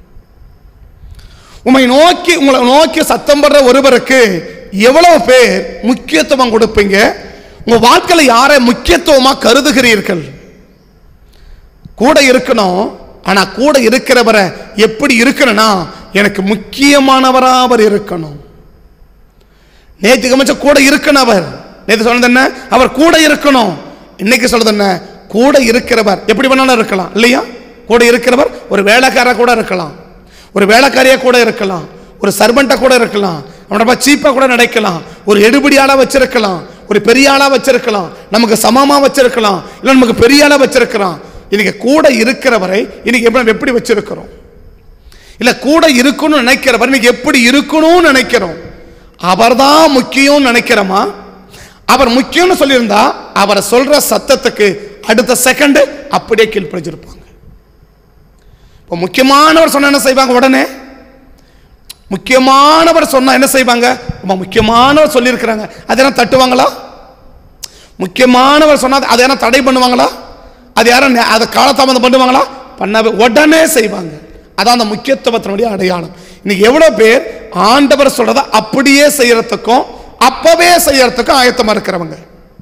உம்மை நோக்கி உங்களை நோக்கி சத்தம் படுற ஒருவருக்கு எவ்வளவு பேர் முக்கியத்துவம் கொடுப்பீங்க உங்க வாழ்க்கையில யாரை முக்கியத்துவமா கருதுகிறீர்கள் கூட இருக்கணும் ஆனா கூட இருக்கிறவரை எப்படி இருக்கணும்னா எனக்கு முக்கியமானவரா அவர் இருக்கணும் நேற்று கமிச்ச கூட இருக்கணும் அவர் நேற்று சொன்னது என்ன அவர் கூட இருக்கணும் இன்னைக்கு சொல்றது என்ன கூட இருக்கிறவர் எப்படி வேணாலும் இருக்கலாம் இல்லையா கூட இருக்கிறவர் ஒரு வேலைக்காரா கூட இருக்கலாம் ஒரு வேலைக்காரியா கூட இருக்கலாம் ஒரு சர்வெண்ட்டை கூட இருக்கலாம் அவனோட சீப்பா கூட நினைக்கலாம் ஒரு எடுபடி ஆளா வச்சிருக்கலாம் ஒரு பெரிய ஆளா வச்சிருக்கலாம் நமக்கு சமமா வச்சிருக்கலாம் இல்ல நமக்கு பெரிய ஆளா வச்சிருக்கலாம் இன்னைக்கு கூட இருக்கிறவரை இன்னைக்கு எப்படி எப்படி வச்சிருக்கிறோம் இல்ல கூட இருக்கணும்னு நினைக்கிறவர் இன்னைக்கு எப்படி இருக்கணும்னு நினைக்கிறோம் அவர்தான் முக்கியம்னு நினைக்கிறோமா அவர் முக்கியம்னு சொல்லியிருந்தா அவரை சொல்ற சத்தத்துக்கு அடுத்த செகண்ட் அப்படியே கீழ்ப்படிச்சிருப்பாங்க இப்போ முக்கியமானவர் சொன்னா என்ன செய்வாங்க உடனே முக்கியமானவர் சொன்னா என்ன செய்வாங்க ரொம்ப முக்கியமானவர் சொல்லியிருக்கிறாங்க அதெல்லாம் தட்டுவாங்களா முக்கியமானவர் சொன்னா அதை யாரும் தடை பண்ணுவாங்களா அது யாரும் நெ- அதை காலதாமதம் பண்ணுவாங்களா பண்ணவே உடனே செய்வாங்க அதான் அந்த முக்கியத்துவத்தினுடைய அடையாளம் இன்னைக்கு எவ்வளவு பேர் ஆண்டவர் சொல்றத அப்படியே செய்யறதுக்கும் அப்பவே செய்யறதுக்கும் ஆயத்தமா இருக்கிறவங்க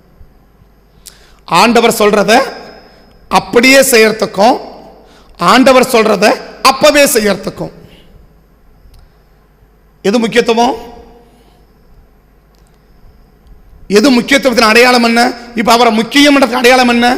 ஆண்டவர் சொல்றத அப்படியே செய்யறதுக்கும் ஆண்டவர் சொல்றத அப்பவே செய்யறதுக்கும் எது முக்கியத்துவம் எது முக்கியத்துவத்தின் அடையாளம் என்ன இப்ப அவரை முக்கியம்ன்றதுக்கு அடையாளம் என்ன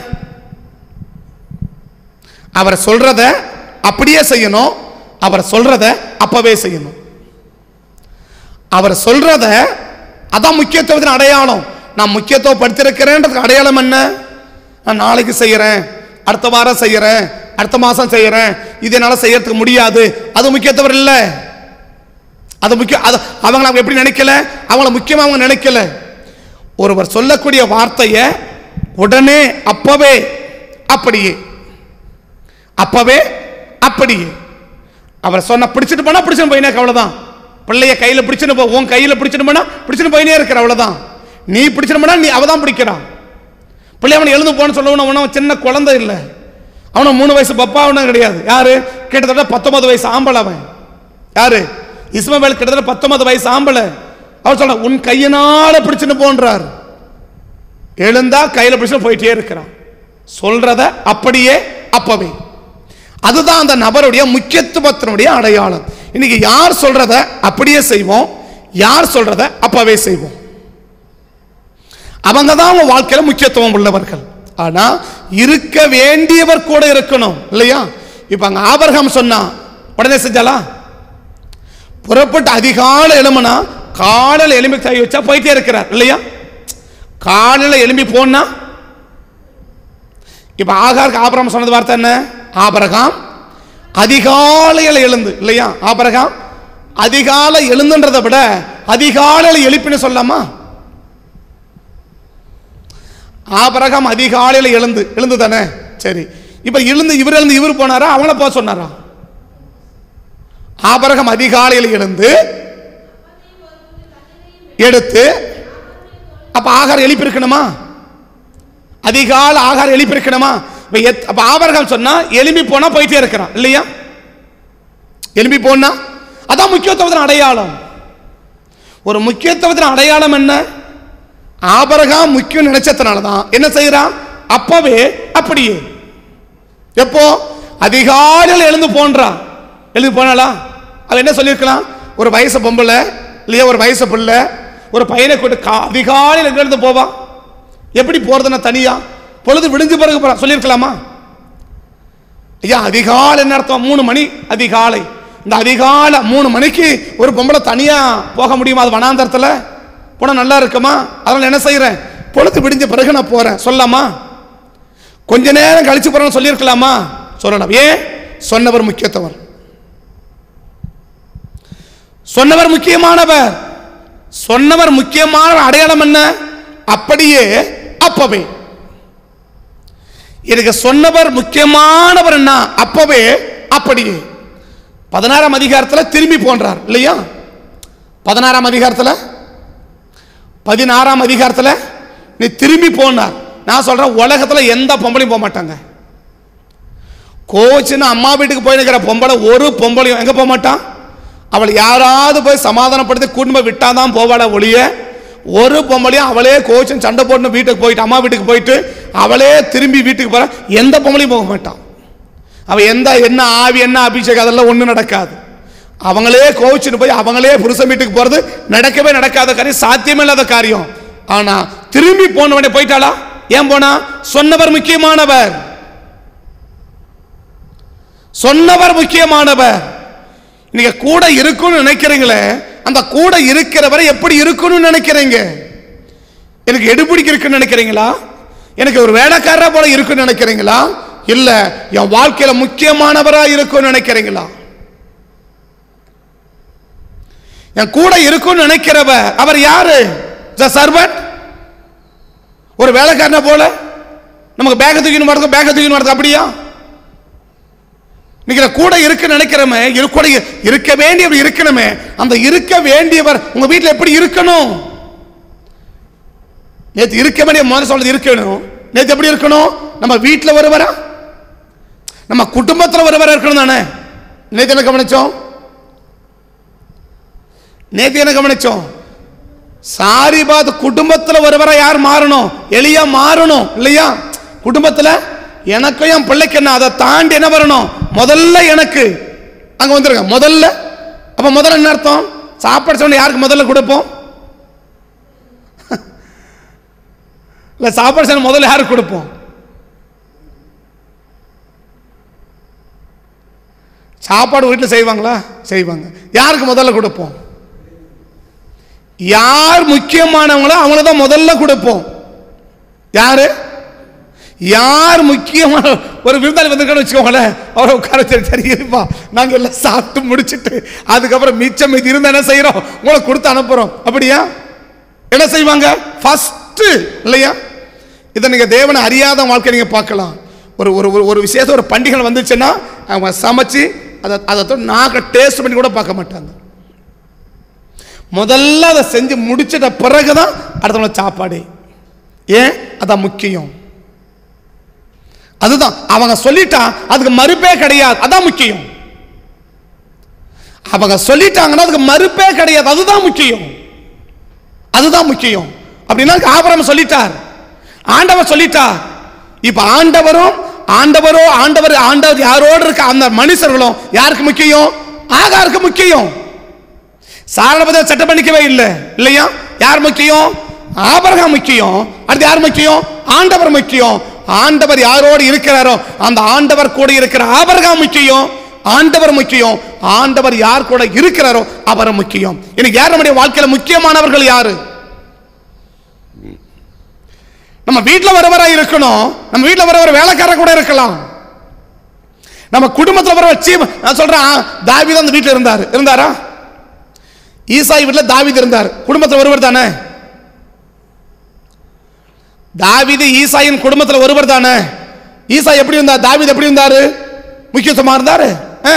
அவர் சொல்றத அப்படியே செய்யணும் அவர் சொல்றத அப்பவே செய்யணும் அவர் சொல்றத அதான் முக்கியத்துவத்தின் அடையாளம் நான் முக்கியத்துவப்படுத்திருக்கிறேன்றதுக்கு அடையாளம் என்ன நான் நாளைக்கு செய்யறேன் அடுத்த வாரம் செய்யறேன் அடுத்த மாசம் செய்யறேன் இது என்னால செய்யறதுக்கு முடியாது அது முக்கியத்துவம் இல்லை அது முக்கியம் அது அவங்கள அவங்க எப்படி நினைக்கல அவங்கள முக்கியமா அவங்க நினைக்கல ஒருவர் சொல்லக்கூடிய வார்த்தையை உடனே அப்பவே அப்படியே அப்பவே அப்படியே அவர் சொன்ன பிடிச்சிட்டு போனா பிடிச்சிட்டு போயினே அவ்வளவுதான் பிள்ளைய கையில பிடிச்சிட்டு போ உன் கையில பிடிச்சிட்டு போனா பிடிச்சிட்டு போயினே இருக்கிற அவ்வளவுதான் நீ பிடிச்சிட்டு போனா நீ அவதான் பிடிக்கிறான் பிள்ளை அவனை எழுந்து போன்னு சொல்லவன அவன் சின்ன குழந்தை இல்லை அவனும் மூணு வயசு பப்பா அவனும் கிடையாது யாரு கிட்டத்தட்ட பத்தொன்பது வயசு ஆம்பளை அவன் யாரு இஸ்மவேல் கிட்டத்தட்ட பத்தொன்பது வயசு ஆம்பளை அவர் சொல்ற உன் கையினால பிடிச்சுன்னு போன்றார் எழுந்தா கையில பிடிச்சு போயிட்டே இருக்கிறான் சொல்றத அப்படியே அப்பவே அதுதான் அந்த நபருடைய முக்கியத்துவத்தினுடைய அடையாளம் இன்னைக்கு யார் சொல்றத அப்படியே செய்வோம் யார் சொல்றத அப்பவே செய்வோம் அவங்க தான் அவங்க வாழ்க்கையில முக்கியத்துவம் உள்ளவர்கள் ஆனா இருக்க வேண்டியவர் கூட இருக்கணும் இல்லையா இப்ப அங்க ஆபரகம் சொன்னா உடனே செஞ்சாலா புறப்பட்டு அதிகாலை எழுமனா காலையில் எலும்பி கை வச்சா போயிட்டே இருக்கிறார் இல்லையா காலையில் எலும்பி போனா இப்ப ஆகாருக்கு ஆபரகம் சொன்னது வார்த்தை என்ன ஆபரகாம் அதிகாலையில் எழுந்து இல்லையா ஆபரகாம் அதிகாலை எழுந்துன்றதை விட அதிகாலையில் எழுப்பின்னு சொல்லாமா ஆபரகம் அதிகாலையில் எழுந்து எழுந்து தானே சரி இப்ப எழுந்து இவர் எழுந்து இவர் போனாரா அவங்கள போக சொன்னாரா ஆபரகம் அதிகாலையில் எழுந்து எடுத்து அப்ப ஆகாரம் எழுப்பி இருக்கணுமா அதிகால ஆகாரம் எழுப்பி இருக்கணுமா இப்ப எத்- அப்ப ஆபரகம் சொன்னா எலும்பி போனா போயிட்டே இருக்கிறான் இல்லையா எலும்பி போனா அதான் முக்கியத்துவத்தின் அடையாளம் ஒரு முக்கியத்துவத்தின் அடையாளம் என்ன ஆபரகாம் முக்கியம் நினைச்சதுனால தான் என்ன செய்யறான் அப்பவே அப்படியே எப்போ அதிகாலையில் எழுந்து போன்றான் எழுந்து போனாளா அவ என்ன சொல்லியிருக்கலாம் ஒரு வயசு பொம்பளை இல்லையா ஒரு வயசு பிள்ளை ஒரு பையனை கொண்டு கா- அதிகாலையில் எங்க இருந்து போவா எப்படி போறதுன்னா தனியா பொழுது விடிஞ்சு பிறகு போறா சொல்லியிருக்கலாமா ஐயா அதிகாலை என்ன அர்த்தம் மூணு மணி அதிகாலை இந்த அதிகாலை மூணு மணிக்கு ஒரு பொம்பளை தனியா போக முடியுமா அது வனாந்தரத்தில் போனா நல்லா இருக்குமா அதனால என்ன செய்யறேன் பொழுது விடிஞ்ச பிறகு நான் போறேன் சொல்லலாமா கொஞ்ச நேரம் கழிச்சு போறேன்னு சொல்லியிருக்கலாமா சொல்லலாம் ஏன் சொன்னவர் முக்கியத்தவர் சொன்னவர் முக்கியமானவர் சொன்னவர் முக்கியமான அடையாளம் என்ன அப்படியே அப்பவே எனக்கு சொன்னவர் முக்கியமானவர் என்ன அப்பவே அப்படியே பதினாறாம் அதிகாரத்தில் திரும்பி போன்றார் இல்லையா பதினாறாம் அதிகாரத்தில் பதினாறாம் அதிகாரத்தில் நீ திரும்பி போனார் நான் சொல்றேன் உலகத்துல எந்த பொம்பளையும் போக மாட்டாங்க கோச்சுன்னு அம்மா வீட்டுக்கு போய் நிற்கிற பொம்பளை ஒரு பொம்பளையும் எங்க போக மாட்டான் அவள் யாராவது போய் சமாதானப்படுத்தி கூட்டு போய் விட்டாதான் போவாள ஒழிய ஒரு பொம்பளையும் அவளே கோச்சுன்னு சண்டை போட்டு வீட்டுக்கு போயிட்டு அம்மா வீட்டுக்கு போயிட்டு அவளே திரும்பி வீட்டுக்கு போற எந்த பொம்பளையும் போக மாட்டான் அவ எந்த என்ன ஆவி என்ன அபிஷேகம் அதெல்லாம் ஒண்ணும் நடக்காது அவங்களே கோவிச்சுட்டு போய் அவங்களே புருஷன் வீட்டுக்கு போறது நடக்கவே நடக்காத காரியம் சாத்தியமே இல்லாத காரியம் ஆனா திரும்பி போனவனே போயிட்டாளா ஏன் போனா சொன்னவர் முக்கியமானவர் சொன்னவர் முக்கியமானவர் நீங்க கூட இருக்கும்னு நினைக்கிறீங்களே அந்த கூட இருக்கிறவரை எப்படி இருக்கணும்னு நினைக்கிறீங்க எனக்கு எடுபிடிக்க இருக்குன்னு நினைக்கிறீங்களா எனக்கு ஒரு வேலைக்காரரா போல இருக்குன்னு நினைக்கிறீங்களா இல்ல என் வாழ்க்கையில முக்கியமானவரா இருக்கும்னு நினைக்கிறீங்களா என் கூட இருக்கும்னு நினைக்கிறவர் அவர் யாரு சர்வன்ட் ஒரு வேலைக்காரனை போல நமக்கு பேக தூக்கின்னு வரது பேக தூக்கின்னு வரது அப்படியா இன்னைக்கு நான் கூட இருக்க நினைக்கிறோமே இரு- கூட இ- இருக்க வேண்டியவர் இருக்கணுமே அந்த இருக்க வேண்டியவர் உங்க வீட்டில் எப்படி இருக்கணும் நேத்து இருக்க வேண்டிய முதல்ல சொல்றது இருக்கணும் நேத்து எப்படி இருக்கணும் நம்ம வீட்டில் ஒருவரா நம்ம குடும்பத்தில் ஒருவரா இருக்கணும் தானே நேத்து என்ன கவனிச்சோம் நேத்து என்ன கவனிச்சோம் சாரிபாத் குடும்பத்துல ஒருவரை யார் மாறணும் எளியா மாறணும் இல்லையா குடும்பத்துல எனக்கும் என் பிள்ளைக்கு என்ன அதை தாண்டி என்ன வரணும் முதல்ல எனக்கு அங்க வந்துருங்க முதல்ல அப்ப முதல்ல என்ன அர்த்தம் சாப்பாடு சொன்ன யாருக்கு முதல்ல கொடுப்போம் இல்ல சாப்பாடு சொன்ன முதல்ல யாருக்கு கொடுப்போம் சாப்பாடு வீட்டில் செய்வாங்களா செய்வாங்க யாருக்கு முதல்ல கொடுப்போம் யார் முக்கியமானவங்களோ அவங்கள தான் முதல்ல கொடுப்போம் யாரு யார் முக்கியமான ஒரு விருந்தாளி வந்திருக்கான்னு வச்சுக்கோங்களேன் அவரை உட்கார சரி சரி இருப்பா நாங்கள் எல்லாம் சாப்பிட்டு முடிச்சிட்டு அதுக்கப்புறம் மிச்சம் மீதி இருந்தா என்ன செய்கிறோம் உங்களை கொடுத்து அனுப்புகிறோம் அப்படியா என்ன செய்வாங்க ஃபஸ்ட்டு இல்லையா இதை நீங்க தேவனை அறியாத வாழ்க்கை நீங்க பார்க்கலாம் ஒரு ஒரு ஒரு- ஒரு விசேஷ ஒரு பண்டிகை வந்துச்சுன்னா அவங்க சமைச்சு அதை அதை நாக்க டேஸ்ட் பண்ணி கூட பார்க்க மாட்டாங்க முதல்ல அதை செஞ்சு முடிச்சிட்ட பிறகுதான் அடுத்தவங்க சாப்பாடு ஏன் அதான் முக்கியம் அதுதான் அவங்க சொல்லிட்டா அதுக்கு மறுப்பே கிடையாது அதான் முக்கியம் அவங்க சொல்லிட்டாங்கன்னா அதுக்கு மறுப்பே கிடையாது அதுதான் முக்கியம் அதுதான் முக்கியம் அப்படின்னா ஆபரம் சொல்லிட்டார் ஆண்டவர் சொல்லிட்டார் இப்ப ஆண்டவரும் ஆண்டவரோ ஆண்டவர் ஆண்டவர் யாரோடு இருக்க அந்த மனுஷர்களும் யாருக்கு முக்கியம் ஆகாருக்கு முக்கியம் சாரபத சட்டம் பண்ணிக்கவே இல்லை இல்லையா யார் முக்கியம் ஆபரகம் முக்கியம் அடுத்து யார் முக்கியம் ஆண்டவர் முக்கியம் ஆண்டவர் யாரோடு இருக்கிறாரோ அந்த ஆண்டவர் கூட இருக்கிற ஆபரகம் முக்கியம் ஆண்டவர் முக்கியம் ஆண்டவர் யார் கூட இருக்கிறாரோ அவர் முக்கியம் எனக்கு யார் நம்முடைய வாழ்க்கையில முக்கியமானவர்கள் யாரு நம்ம வீட்டில் வரவரா இருக்கணும் நம்ம வீட்டில் வரவர வேலைக்காரர் கூட இருக்கலாம் நம்ம குடும்பத்தில் வர வச்சு நான் சொல்றேன் தாவீது அந்த வீட்டில் இருந்தார் இருந்தாரா ஈசாய் வீட்டில் தாவீது இருந்தார் குடும்பத்தில் ஒருவர் தானே தாவீது ஈசாயின் குடும்பத்தில் ஒருவர் தானே ஈசா எப்படி இருந்தார் தாவீது எப்படி இருந்தாரு முக்கியத்துவமா இருந்தாரு ஆ.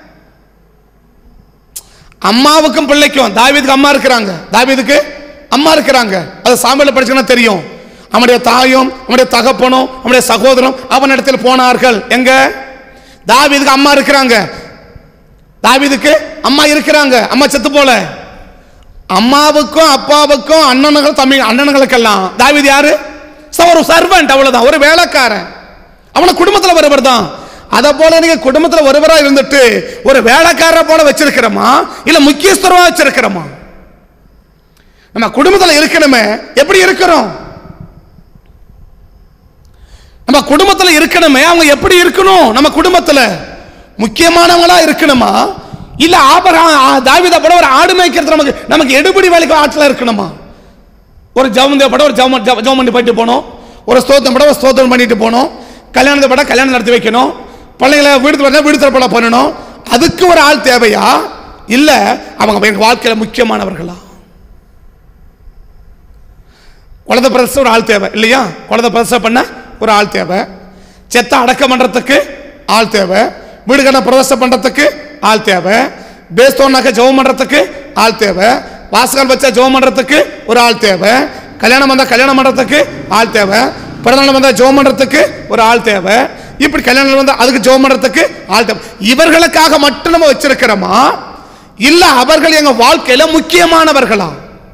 அம்மாவுக்கும் பிள்ளைக்கும் தாவீதுக்கு அம்மா இருக்கிறாங்க தாவீதுக்கு அம்மா இருக்கிறாங்க அது சாமியில் படிச்சுன்னா தெரியும் அவனுடைய தாயும் அவனுடைய தகப்பனும் அவனுடைய சகோதரம் அவனிடத்தில் போனார்கள் எங்க தாவீதுக்கு அம்மா இருக்கிறாங்க தாவீதுக்கு அம்மா இருக்கிறாங்க அம்மா செத்து போல அம்மாவுக்கும் அப்பாவுக்கும் அண்ணனுகள் தம்பி அண்ணனுங்களுக்கெல்லாம் தாவீது யாரு ச- ஒரு சர்வெண்ட் அவ்வளவுதான் ஒரு வேலைக்காரன் அவன குடும்பத்துல ஒருவர் தான் அத போல நீங்க குடும்பத்துல ஒருவரா இருந்துட்டு ஒரு வேலைக்காரரை போல வச்சிருக்கிறோமா இல்ல முக்கியஸ்தரமா வச்சிருக்கிறோமா நம்ம குடும்பத்துல இருக்கணுமே எப்படி இருக்கிறோம் நம்ம குடும்பத்துல இருக்கணுமே அவங்க எப்படி இருக்கணும் நம்ம குடும்பத்துல முக்கியமானவங்களா இருக்கணுமா இல்ல ஆபரகம் தாவித போல ஒரு ஆடு மேய்க்கிறது நமக்கு நமக்கு எடுபடி வேலைக்கு ஆட்களா இருக்கணுமா ஒரு ஜவம் படம் ஒரு ஜவம் ஜவம் பண்ணி போயிட்டு போகணும் ஒரு ஸ்தோத்திரம் படம் ஒரு ஸ்தோத்திரம் பண்ணிட்டு போகணும் கல்யாணத்தை படம் கல்யாணம் நடத்தி வைக்கணும் பிள்ளைங்களை வீடு பண்ண வீடு திறப்பட பண்ணணும் அதுக்கு ஒரு ஆள் தேவையா இல்ல அவங்க எங்க வாழ்க்கையில முக்கியமானவர்களா குழந்தை பிரசவ ஒரு ஆள் தேவை இல்லையா குழந்தை பிரசவ பண்ண ஒரு ஆள் தேவை செத்த அடக்கம் பண்றதுக்கு ஆள் தேவை வீடு கட்ட பிரதேசம் பண்றதுக்கு ஆள் தேவை பேஸ்தோன்னாக்க ஜெபம் பண்றதுக்கு ஆள் தேவை வாசகால் வச்சா ஜெபம் பண்றதுக்கு ஒரு ஆள் தேவை கல்யாணம் வந்தா கல்யாணம் பண்றதுக்கு ஆள் தேவை பிறந்தநாள் வந்தா ஜெபம் பண்றதுக்கு ஒரு ஆள் தேவை இப்படி கல்யாணம் வந்தா அதுக்கு ஜெபம் பண்றதுக்கு ஆள் தேவை இவர்களுக்காக மட்டும் நம்ம வச்சிருக்கிறோமா இல்ல அவர்கள் எங்க வாழ்க்கையில முக்கியமானவர்களா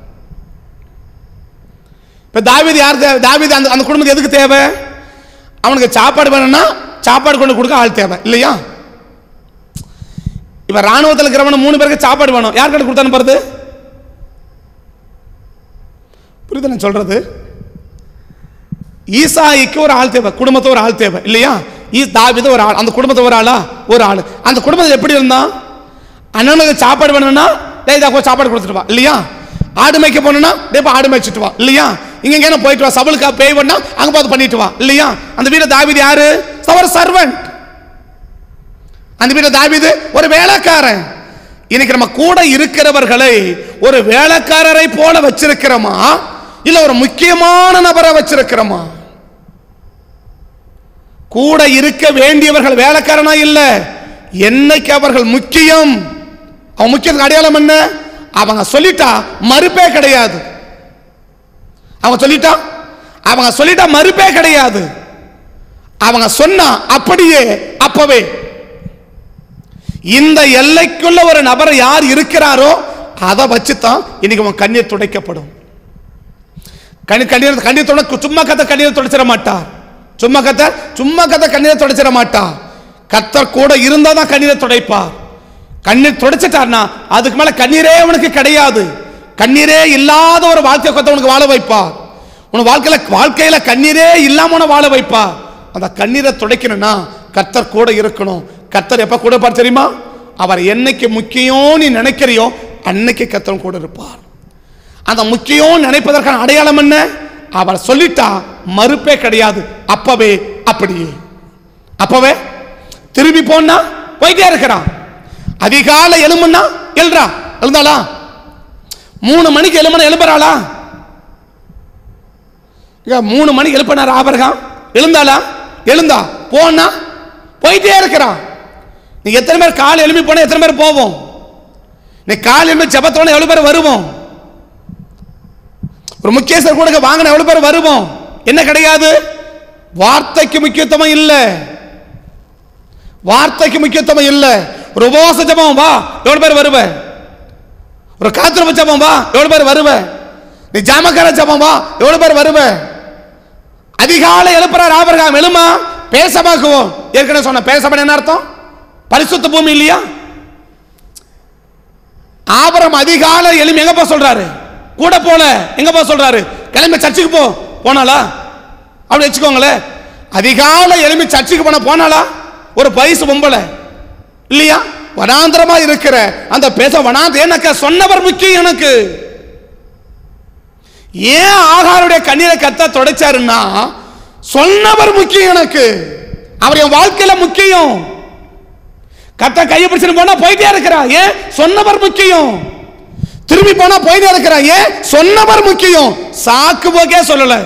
இப்ப தாவீது யார் தேவை தாவீது அந்த அந்த குடும்பத்துக்கு எதுக்கு தேவை அவனுக்கு சாப்பாடு வேணும்னா சாப்பாடு கொண்டு கொடுக்க ஆள் தேவை இல்லையா இப்ப ராணுவத்தில் இருக்கிறவன மூணு பேருக்கு சாப்பாடு வேணும் யார் கிட்ட கொடுத்து அனுப்புறது புரியுது நான் சொல்றது ஈசாயிக்கு ஒரு ஆள் தேவை குடும்பத்தை ஒரு ஆள் தேவை இல்லையா ஈ தாவித ஒரு ஆள் அந்த குடும்பத்தை ஒரு ஆளா ஒரு ஆள் அந்த குடும்பத்தில் எப்படி இருந்தான் அண்ணனுக்கு சாப்பாடு வேணும்னா டேய் இதா போய் சாப்பாடு கொடுத்துட்டு வா இல்லையா ஆடு மேய்க்க போனா டேய் போய் ஆடு மேய்ச்சிட்டு வா இல்லையா இங்க எங்கேனா போயிட்டு வா சபலுக்கா பேய் பண்ணா அங்க பார்த்து பண்ணிட்டு வா இல்லையா அந்த வீட தாவிது யாரு அவர் சர்வன்ட் அந்த வீட தாவிது ஒரு வேலைக்காரன் இன்னைக்கு நம்ம கூட இருக்கிறவர்களை ஒரு வேலைக்காரரை போல வச்சிருக்கிறோமா இல்ல ஒரு முக்கியமான நபரை வச்சிருக்கிறோமா கூட இருக்க வேண்டியவர்கள் வேலைக்காரனா இல்ல என்னைக்கு அவர்கள் முக்கியம் அவன் முக்கியத்துக்கு அடையாளம் என்ன அவங்க சொல்லிட்டா மறுப்பே கிடையாது அவங்க சொல்லிட்டா அவங்க சொல்லிட்டா மறுப்பே கிடையாது அவங்க சொன்னா அப்படியே அப்பவே இந்த எல்லைக்குள்ள ஒரு நபர் யார் இருக்கிறாரோ அதை வச்சுதான் இன்னைக்கு அவன் கண்ணீர் துடைக்கப்படும் கண்ணி கண்ணீர் கண்ணீர் துடை சும்மா கத்த கண்ணீர் துடைச்சிட மாட்டார் சும்மா கத்த சும்மா கத்த கண்ணீரை துடைச்சிட மாட்டார் கத்தர் கூட இருந்தா தான் கண்ணீரை துடைப்பார் கண்ணீர் துடைச்சிட்டார்னா அதுக்கு மேல கண்ணீரே அவனுக்கு கிடையாது கண்ணீரே இல்லாத ஒரு வாழ்க்கை கொத்த உனக்கு வாழ வைப்பார் உன் வாழ்க்கையில வாழ்க்கையில கண்ணீரே இல்லாம உன வாழ வைப்பார் அந்த கண்ணீரை துடைக்கணும்னா கத்தர் கூட இருக்கணும் கத்தர் எப்ப கூட இருப்பார் தெரியுமா அவர் என்னைக்கு முக்கியம் நீ நினைக்கிறியோ அன்னைக்கு கத்தர் கூட இருப்பார் அந்த முக்கியம் நினைப்பதற்கான அடையாளம் என்ன அவர் சொல்லிட்டா மறுப்பே கிடையாது அப்பவே அப்படியே அப்பவே திரும்பி போனா போயிட்டே இருக்கிறான் அதிகாலை எலும்புன்னா எழுறா எழுந்தாளா மூணு மணிக்கு எலும்புனா எழும்புறாளா இங்க மூணு மணிக்கு எழுப்பினார் ஆபரகம் எழுந்தாளா எழுந்தா போனா போயிட்டே இருக்கிறான் நீ எத்தனை பேர் கால் எழுப்பி போனா எத்தனை பேர் போவோம் நீ கால் எழுப்பி ஜபத்தோட எவ்வளவு பேர் வருவோம் ஒரு முக்கியஸ்தர் கூட வாங்கின எவ்வளவு பேர் வருவோம் என்ன கிடையாது வார்த்தைக்கு முக்கியத்துவம் இல்லை வார்த்தைக்கு முக்கியத்துவம் இல்லை ஒரு உபவாச ஜபம் வா எவ்வளவு பேர் வருவ ஒரு காத்திரப்பு ஜபம் வா எவ்வளவு பேர் வருவ நீ ஜாமக்கார ஜபம் வா எவ்வளவு பேர் வருவ அதிகாலை எழுப்புறார் ஆபரகாம் எழுமா பேசமாக்குவோம் ஏற்கனவே சொன்ன பேசப்பட என்ன அர்த்தம் பரிசுத்த பூமி இல்லையா ஆபரம் அதிகாலை எழுமி எங்க போக சொல்றாரு கூட போல எங்க போக சொல்றாரு கிளம்பி சர்ச்சுக்கு போ போனாளா அப்படி வச்சுக்கோங்களேன் அதிகாலை எழுமி சர்ச்சுக்கு போன போனாளா ஒரு வயசு பொம்பளை இல்லையா வனாந்திரமா இருக்கிற அந்த பேச வனாந்த எனக்கு சொன்னவர் முக்கியம் எனக்கு ஏன் ஆகாருடைய கண்ணீரை கத்த தொடச்சாருன்னா சொன்னவர் முக்கியம் எனக்கு அவர் என் வாழ்க்கையில முக்கியம் கத்த கையை பிடிச்சிட்டு போனா போயிட்டே இருக்கிறா ஏன் சொன்னவர் முக்கியம் திரும்பி போனா போயிட்டே இருக்கிறா ஏன் சொன்னவர் முக்கியம் சாக்கு போக்கே சொல்லல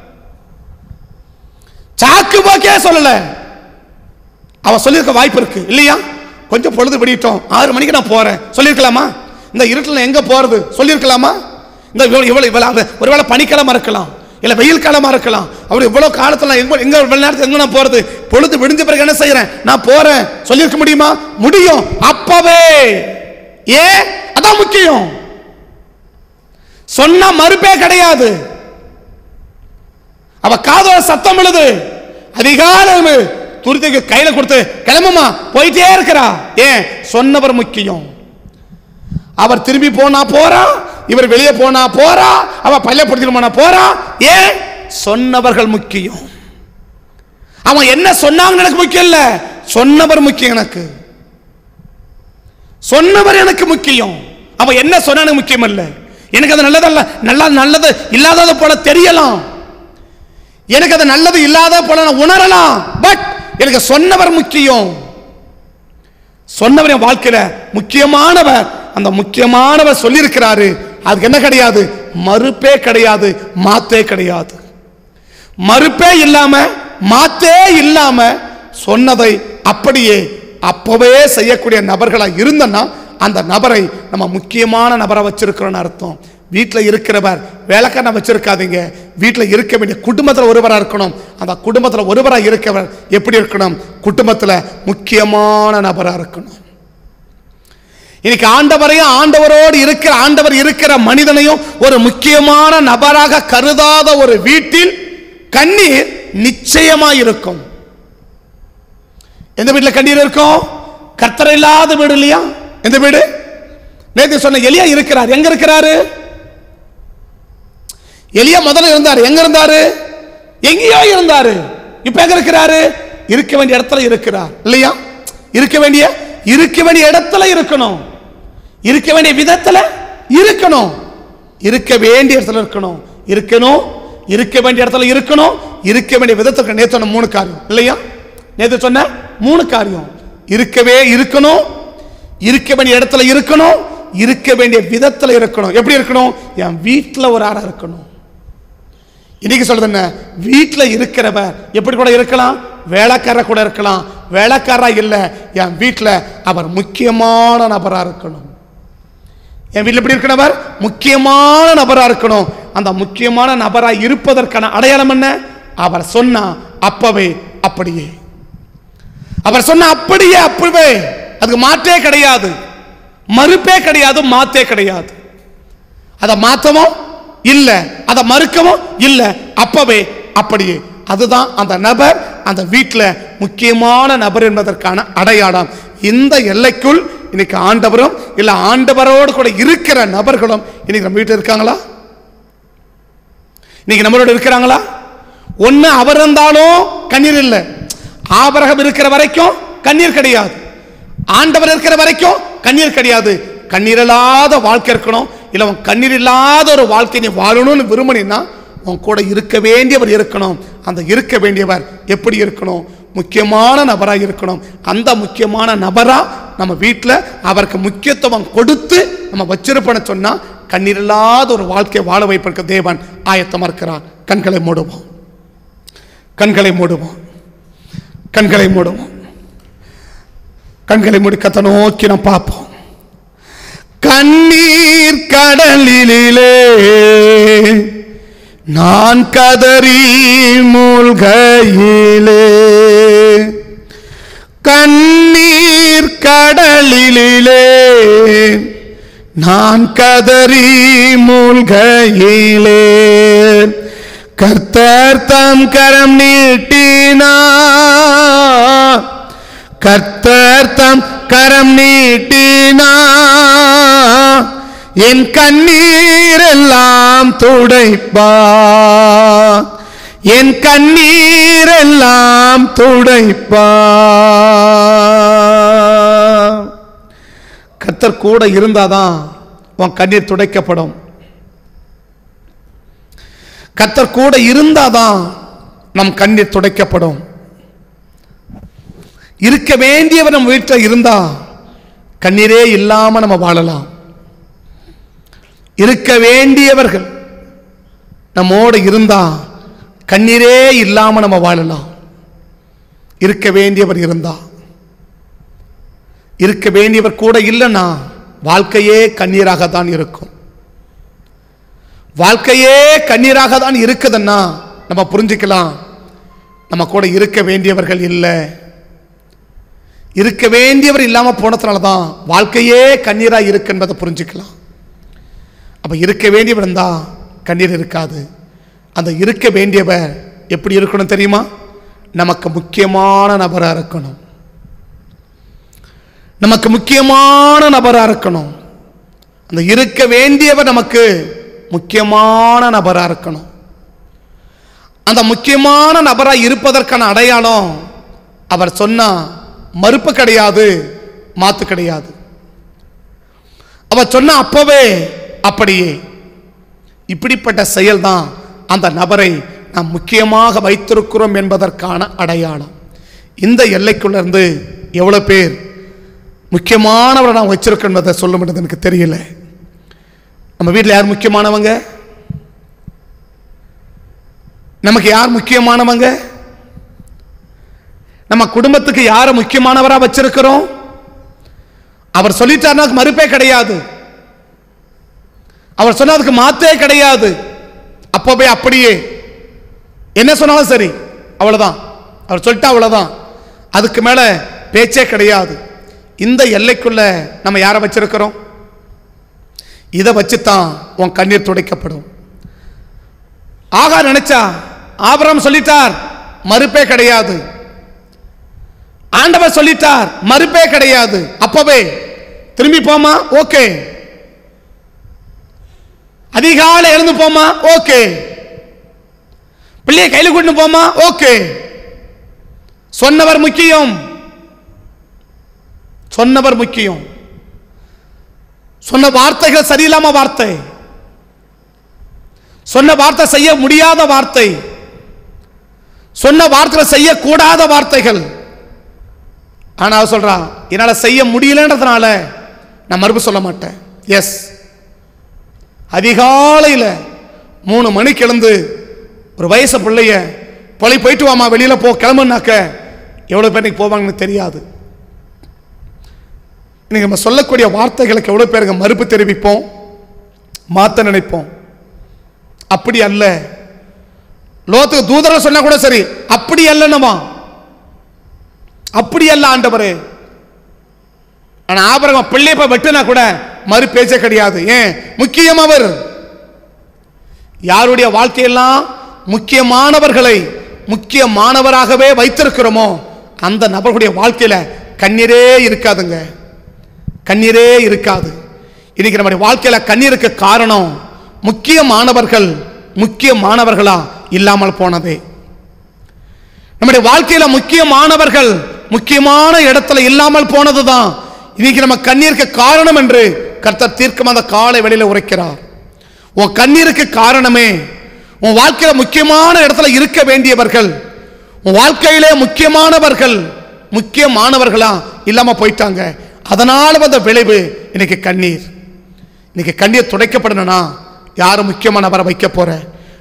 சாக்கு போக்கே சொல்லல அவ சொல்லியிருக்க வாய்ப்பு இருக்கு இல்லையா கொஞ்சம் பொழுது விடிட்டோம் ஆறு மணிக்கு நான் போறேன் சொல்லியிருக்கலாமா இந்த இருட்டில் எங்க போறது சொல்லியிருக்கலாமா இந்த இவ்வளவு இவ்வளவு இவ்வளவு ஒருவேளை பனிக்கிழமை இருக்கலாம் இல்ல வெயில் காலமா இருக்கலாம் அவர் இவ்வளவு காலத்துல எங்க எங்க இவ்வளவு நேரத்துக்கு எங்க நான் போறது பொழுது விடிஞ்ச பிறகு என்ன செய்யறேன் நான் போறேன் சொல்லியிருக்க முடியுமா முடியும் அப்பவே ஏன் அதான் முக்கியம் சொன்னா மறுப்பே கிடையாது அவ காதோட சத்தம் எழுது அதிகாரம் துரிதைக்கு கையில கொடுத்து கிளம்புமா போயிட்டே இருக்கிறா ஏன் சொன்னவர் முக்கியம் அவர் திரும்பி போனா போறா இவர் வெளியே போனா போறா அவ பள்ளியப்படுத்திட்டு போனா போறா ஏன் சொன்னவர்கள் முக்கியம் அவன் என்ன சொன்னாங்கன்னு எனக்கு முக்கியம் இல்ல சொன்னவர் முக்கியம் எனக்கு சொன்னவர் எனக்கு முக்கியம் அவன் என்ன சொன்னானு முக்கியம் இல்ல எனக்கு அது நல்லதல்ல நல்லா நல்லது இல்லாதது போல தெரியலாம் எனக்கு அது நல்லது இல்லாத போல நான் உணரலாம் பட் எனக்கு சொன்னவர் முக்கியம் சொன்னவர் என் வாழ்க்கையில முக்கியமானவர் அந்த முக்கியமானவர் சொல்லியிருக்கிறாரு அதுக்கு என்ன கிடையாது மறுப்பே கிடையாது மாத்தே கிடையாது மறுப்பே இல்லாம மாத்தே இல்லாம சொன்னதை அப்படியே அப்பவே செய்யக்கூடிய நபர்களா இருந்தன்னா அந்த நபரை நம்ம முக்கியமான நபரை வச்சிருக்கிறோம்னு அர்த்தம் வீட்டில் இருக்கிறவர் வேலைக்காரனை வச்சிருக்காதீங்க வீட்டில் இருக்க வேண்டிய குடும்பத்தில் ஒருவராக இருக்கணும் அந்த குடும்பத்தில் ஒருவராக இருக்கவர் எப்படி இருக்கணும் குடும்பத்தில் முக்கியமான நபராக இருக்கணும் இன்னைக்கு ஆண்டவரையும் ஆண்டவரோடு இருக்கிற ஆண்டவர் இருக்கிற மனிதனையும் ஒரு முக்கியமான நபராக கருதாத ஒரு வீட்டில் கண்ணீர் நிச்சயமா இருக்கும் எந்த வீட்டில் கண்ணீர் இருக்கும் கர்த்தர் இல்லாத வீடு இல்லையா எந்த வீடு நேத்து சொன்ன எலியா இருக்கிறார் எங்க இருக்கிறாரு எலியா முதல்ல இருந்தாரு எங்க இருந்தாரு எங்கேயோ இருந்தாரு இப்ப எங்க இருக்கிறாரு இருக்க வேண்டிய இடத்துல இருக்கிறார் இல்லையா இருக்க வேண்டிய இருக்க வேண்டிய இடத்துல இருக்கணும் இருக்க வேண்டிய விதத்துல இருக்கணும் இருக்க வேண்டிய இடத்துல இருக்கணும் இருக்கணும் இருக்க வேண்டிய இடத்துல இருக்கணும் இருக்க வேண்டிய விதத்துல நேத்து சொன்ன மூணு காரியம் இல்லையா நேத்து சொன்ன மூணு காரியம் இருக்கவே இருக்கணும் இருக்க வேண்டிய இடத்துல இருக்கணும் இருக்க வேண்டிய விதத்துல இருக்கணும் எப்படி இருக்கணும் என் வீட்டுல ஒரு ஆளா இருக்கணும் இன்னைக்கு சொல்றது என்ன வீட்டில் இருக்கிறவர் எப்படி கூட இருக்கலாம் வேலைக்காரர் கூட இருக்கலாம் வேலைக்காரா இல்லை என் வீட்டில் அவர் முக்கியமான நபரா இருக்கணும் என் வீட்டில் எப்படி இருக்கிறவர் முக்கியமான நபரா இருக்கணும் அந்த முக்கியமான நபரா இருப்பதற்கான அடையாளம் என்ன அவர் சொன்னா அப்பவே அப்படியே அவர் சொன்ன அப்படியே அப்பவே அதுக்கு மாற்றே கிடையாது மறுப்பே கிடையாது மாத்தே கிடையாது அதை மாத்தவும் இல்ல அதை மறுக்கவும் இல்ல அப்பவே அப்படியே அதுதான் அந்த நபர் அந்த வீட்டில் முக்கியமான நபர் என்பதற்கான அடையாளம் இந்த எல்லைக்குள் இன்னைக்கு ஆண்டவரும் இல்ல ஆண்டவரோடு கூட இருக்கிற நபர்களும் இன்னைக்கு நம்ம வீட்டில் இருக்காங்களா இன்னைக்கு நம்மளோட இருக்கிறாங்களா ஒண்ணு அவர் இருந்தாலும் கண்ணீர் இல்லை ஆபரகம் இருக்கிற வரைக்கும் கண்ணீர் கிடையாது ஆண்டவர் இருக்கிற வரைக்கும் கண்ணீர் கிடையாது கண்ணீர் இல்லாத வாழ்க்கை இருக்கணும் இல்ல உன் கண்ணீர் இல்லாத ஒரு வாழ்க்கை நீ வாழணும்னு விரும்பினா உன் கூட இருக்க வேண்டியவர் இருக்கணும் அந்த இருக்க வேண்டியவர் எப்படி இருக்கணும் முக்கியமான நபராக இருக்கணும் அந்த முக்கியமான நபரா நம்ம வீட்டில் அவருக்கு முக்கியத்துவம் கொடுத்து நம்ம வச்சிருப்போன்னு சொன்னா கண்ணீர் இல்லாத ஒரு வாழ்க்கையை வாழ வைப்பதற்கு தேவன் ஆயத்தமா இருக்கிறார் கண்களை மூடுவோம் கண்களை மூடுவோம் கண்களை மூடுவோம் கண்களை மூடி கத்த நோக்கி நாம் பார்ப்போம் கண்ணீர் கடலிலே நான் கதறி மூழ்கையிலே கண்ணீர் கடலிலே நான் கதறி மூழ்கையிலே கர்த்தர் தம் கரம் நீட்டினா கர்த்தர் தம் கரம் நீட்டினா என் கண்ணீரெல்லாம் துடைப்பா என் கண்ணீரெல்லாம் துடைப்பா கர்த்தர் கூட இருந்தாதான் உன் கண்ணீர் துடைக்கப்படும் கர்த்தர் கூட இருந்தாதான் நம் கண்ணீர் துடைக்கப்படும் இருக்க வேண்டியவர் நம்ம வீட்டில் இருந்தா கண்ணீரே இல்லாம நம்ம வாழலாம் இருக்க வேண்டியவர்கள் நம்மோடு இருந்தா கண்ணீரே இல்லாம நம்ம வாழலாம் இருக்க வேண்டியவர் இருந்தா இருக்க வேண்டியவர் கூட இல்லைன்னா வாழ்க்கையே கண்ணீராக தான் இருக்கும் வாழ்க்கையே கண்ணீராக தான் இருக்குதுன்னா நம்ம புரிஞ்சுக்கலாம் நம்ம கூட இருக்க வேண்டியவர்கள் இல்லை இருக்க வேண்டியவர் இல்லாம போனதுனால தான் வாழ்க்கையே கண்ணீரா இருக்கு என்பதை புரிஞ்சுக்கலாம் அப்ப இருக்க வேண்டியவர் இருந்தா கண்ணீர் இருக்காது அந்த இருக்க வேண்டியவர் எப்படி இருக்கணும் தெரியுமா நமக்கு முக்கியமான நபரா இருக்கணும் நமக்கு முக்கியமான நபரா இருக்கணும் அந்த இருக்க வேண்டியவர் நமக்கு முக்கியமான நபரா இருக்கணும் அந்த முக்கியமான நபரா இருப்பதற்கான அடையாளம் அவர் சொன்னா மறுப்பு கிடையாது மாத்து கிடையாது அவர் சொன்ன அப்பவே அப்படியே இப்படிப்பட்ட செயல்தான் அந்த நபரை நாம் முக்கியமாக வைத்திருக்கிறோம் என்பதற்கான அடையாளம் இந்த எல்லைக்குள்ள இருந்து எவ்வளவு பேர் முக்கியமானவரை நான் வச்சிருக்கோம் என்பதை சொல்ல முடியாது எனக்கு தெரியல நம்ம வீட்டில் யார் முக்கியமானவங்க நமக்கு யார் முக்கியமானவங்க நம்ம குடும்பத்துக்கு யாரை முக்கியமானவரா வச்சிருக்கிறோம் அவர் சொல்லிட்டாருன்னா அதுக்கு மறுப்பே கிடையாது அவர் சொன்னா அதுக்கு மாத்தே கிடையாது அப்பவே அப்படியே என்ன சொன்னாலும் சரி அவ்வளவுதான் அவர் சொல்லிட்டா அவ்வளவுதான் அதுக்கு மேல பேச்சே கிடையாது இந்த எல்லைக்குள்ள நம்ம யாரை வச்சிருக்கிறோம் இதை வச்சுத்தான் உன் கண்ணீர் துடைக்கப்படும் ஆகா நினைச்சா ஆபரம் சொல்லிட்டார் மறுப்பே கிடையாது ஆண்டவர் சொல்லிட்டார் மறுப்பே கிடையாது அப்பவே திரும்பி போமா ஓகே அதிகாலை எழுந்து போமா ஓகே பிள்ளைய கையில் கொண்டு போமா ஓகே சொன்னவர் முக்கியம் சொன்னவர் முக்கியம் சொன்ன வார்த்தைகள் சரியில்லாம வார்த்தை சொன்ன வார்த்தை செய்ய முடியாத வார்த்தை சொன்ன வார்த்தை செய்யக்கூடாத வார்த்தைகள் ஆனா அவ சொல்றான் என்னால செய்ய முடியலன்றதுனால நான் மறுப்பு சொல்ல மாட்டேன் எஸ் அதிகாலையில் மூணு மணிக்கு எழுந்து ஒரு வயசு பிள்ளைய பழி போயிட்டு வாமா வெளியில போ கிளம்புனாக்க எவ்வளவு பேர் இன்னைக்கு போவாங்கன்னு தெரியாது இன்னைக்கு நம்ம சொல்லக்கூடிய வார்த்தைகளுக்கு எவ்வளவு பேருக்கு மறுப்பு தெரிவிப்போம் மாத்த நினைப்போம் அப்படி அல்ல லோத்துக்கு தூதரை சொன்னா கூட சரி அப்படி அல்லனவா அப்படி அல்ல ஆண்டவரே ஆனா ஆபரகம் பிள்ளை போய் வெட்டுனா கூட மறு பேச்சே கிடையாது ஏன் முக்கியம் அவர் யாருடைய வாழ்க்கையெல்லாம் முக்கியமானவர்களை முக்கியமானவராகவே வைத்திருக்கிறோமோ அந்த நபர்களுடைய வாழ்க்கையில கண்ணீரே இருக்காதுங்க கண்ணீரே இருக்காது இன்னைக்கு நம்முடைய வாழ்க்கையில கண்ணீருக்கு காரணம் முக்கியமானவர்கள் முக்கியமானவர்களா இல்லாமல் போனதே நம்முடைய வாழ்க்கையில முக்கியமானவர்கள் முக்கியமான இடத்துல இல்லாமல் போனதுதான் இன்னைக்கு நம்ம கண்ணீருக்கு காரணம் என்று கர்த்தர் தீர்க்கம் அந்த காலை வெளியில உரைக்கிறார் உன் கண்ணீருக்கு காரணமே உன் வாழ்க்கையில முக்கியமான இடத்துல இருக்க வேண்டியவர்கள் உன் வாழ்க்கையிலே முக்கியமானவர்கள் முக்கியமானவர்களா இல்லாம போயிட்டாங்க அதனால வந்த விளைவு இன்னைக்கு கண்ணீர் இன்னைக்கு கண்ணீர் துடைக்கப்படணும்னா யாரும் முக்கியமானவரை வைக்க போற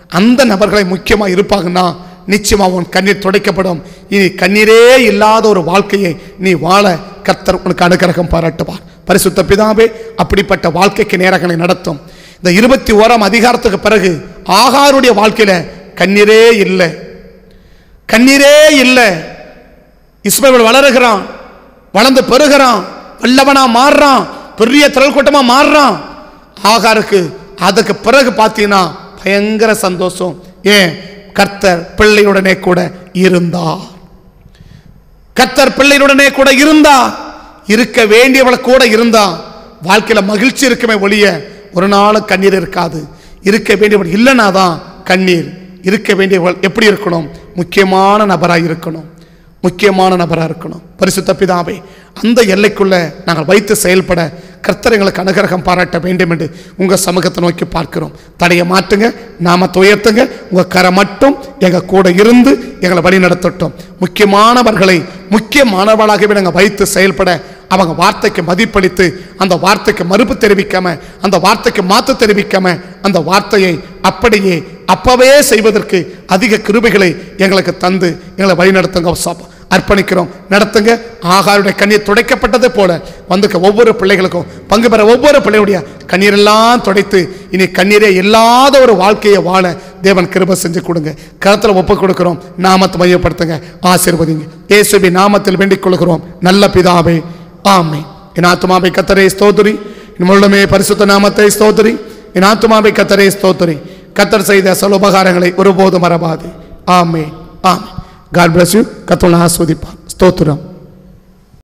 அந்த நபர்களை முக்கியமாக இருப்பாங்கன்னா நிச்சயமா உன் கண்ணீர் துடைக்கப்படும் இனி கண்ணீரே இல்லாத ஒரு வாழ்க்கையை நீ வாழ கர்த்தர் உனக்கு அனுகிரகம் பாராட்டுவார் பரிசுத்த பிதாவே அப்படிப்பட்ட வாழ்க்கைக்கு நேரங்களை நடத்தும் இந்த இருபத்தி ஓராம் அதிகாரத்துக்கு பிறகு ஆகாருடைய வாழ்க்கையில கண்ணீரே இல்லை கண்ணீரே இல்லை இஸ்மவேல் வளருகிறான் வளர்ந்து பெருகிறான் வல்லவனா மாறுறான் பெரிய திரள் கூட்டமா மாறுறான் ஆகாருக்கு அதுக்கு பிறகு பார்த்தீங்கன்னா பயங்கர சந்தோஷம் ஏன் கர்த்தர் பிள்ளையுடனே கூட இருந்தார் கர்த்தர் பிள்ளையுடனே கூட இருந்தா இருக்க வேண்டியவள கூட இருந்தா வாழ்க்கையில மகிழ்ச்சி இருக்குமே ஒழிய ஒரு நாளும் கண்ணீர் இருக்காது இருக்க வேண்டியவள் இல்லைனா தான் கண்ணீர் இருக்க வேண்டியவள் எப்படி இருக்கணும் முக்கியமான நபராக இருக்கணும் முக்கியமான நபராக இருக்கணும் பரிசுத்த பிதாவே அந்த எல்லைக்குள்ள நாங்கள் வைத்து செயல்பட கர்த்தர் எங்களுக்கு அனுகிரகம் பாராட்ட வேண்டும் என்று உங்கள் சமூகத்தை நோக்கி பார்க்கிறோம் தடையை மாற்றுங்க நாமத்தை உயர்த்துங்க உங்கள் கரை மட்டும் எங்கள் கூட இருந்து எங்களை வழி நடத்தட்டும் முக்கியமானவர்களை முக்கியமானவர்களாகவே நாங்கள் வைத்து செயல்பட அவங்க வார்த்தைக்கு மதிப்பளித்து அந்த வார்த்தைக்கு மறுப்பு தெரிவிக்காம அந்த வார்த்தைக்கு மாற்று தெரிவிக்காம அந்த வார்த்தையை அப்படியே அப்பவே செய்வதற்கு அதிக கிருபைகளை எங்களுக்கு தந்து எங்களை வழிநடத்துங்க சாப் அர்ப்பணிக்கிறோம் நடத்துங்க ஆகாருடைய கண்ணீர் துடைக்கப்பட்டது போல வந்துக்க ஒவ்வொரு பிள்ளைகளுக்கும் பங்கு பெற ஒவ்வொரு பிள்ளையுடைய கண்ணீரெல்லாம் துடைத்து இனி கண்ணீரே இல்லாத ஒரு வாழ்க்கையை வாழ தேவன் கிருபை செஞ்சு கொடுங்க கருத்தில் ஒப்பு கொடுக்கிறோம் நாமத்தை மையப்படுத்துங்க ஆசீர்வதிங்க இயேசுபி நாமத்தில் வேண்டிக் கொள்கிறோம் நல்ல பிதாவே ஆமே என் ஆத்துமாவை கத்தரே ஸ்தோத்திரி என் முழுமே பரிசுத்த நாமத்தை ஸ்தோத்திரி என் ஆத்துமாவை கத்தரே ஸ்தோத்திரி கத்தர் செய்த சில உபகாரங்களை ஒருபோதும் மறவாது ஆமே ஆமே காட் பிளஸ் யூ கத்தோன ஆஸ்வதிப்பார் ஸ்தோத்திரம்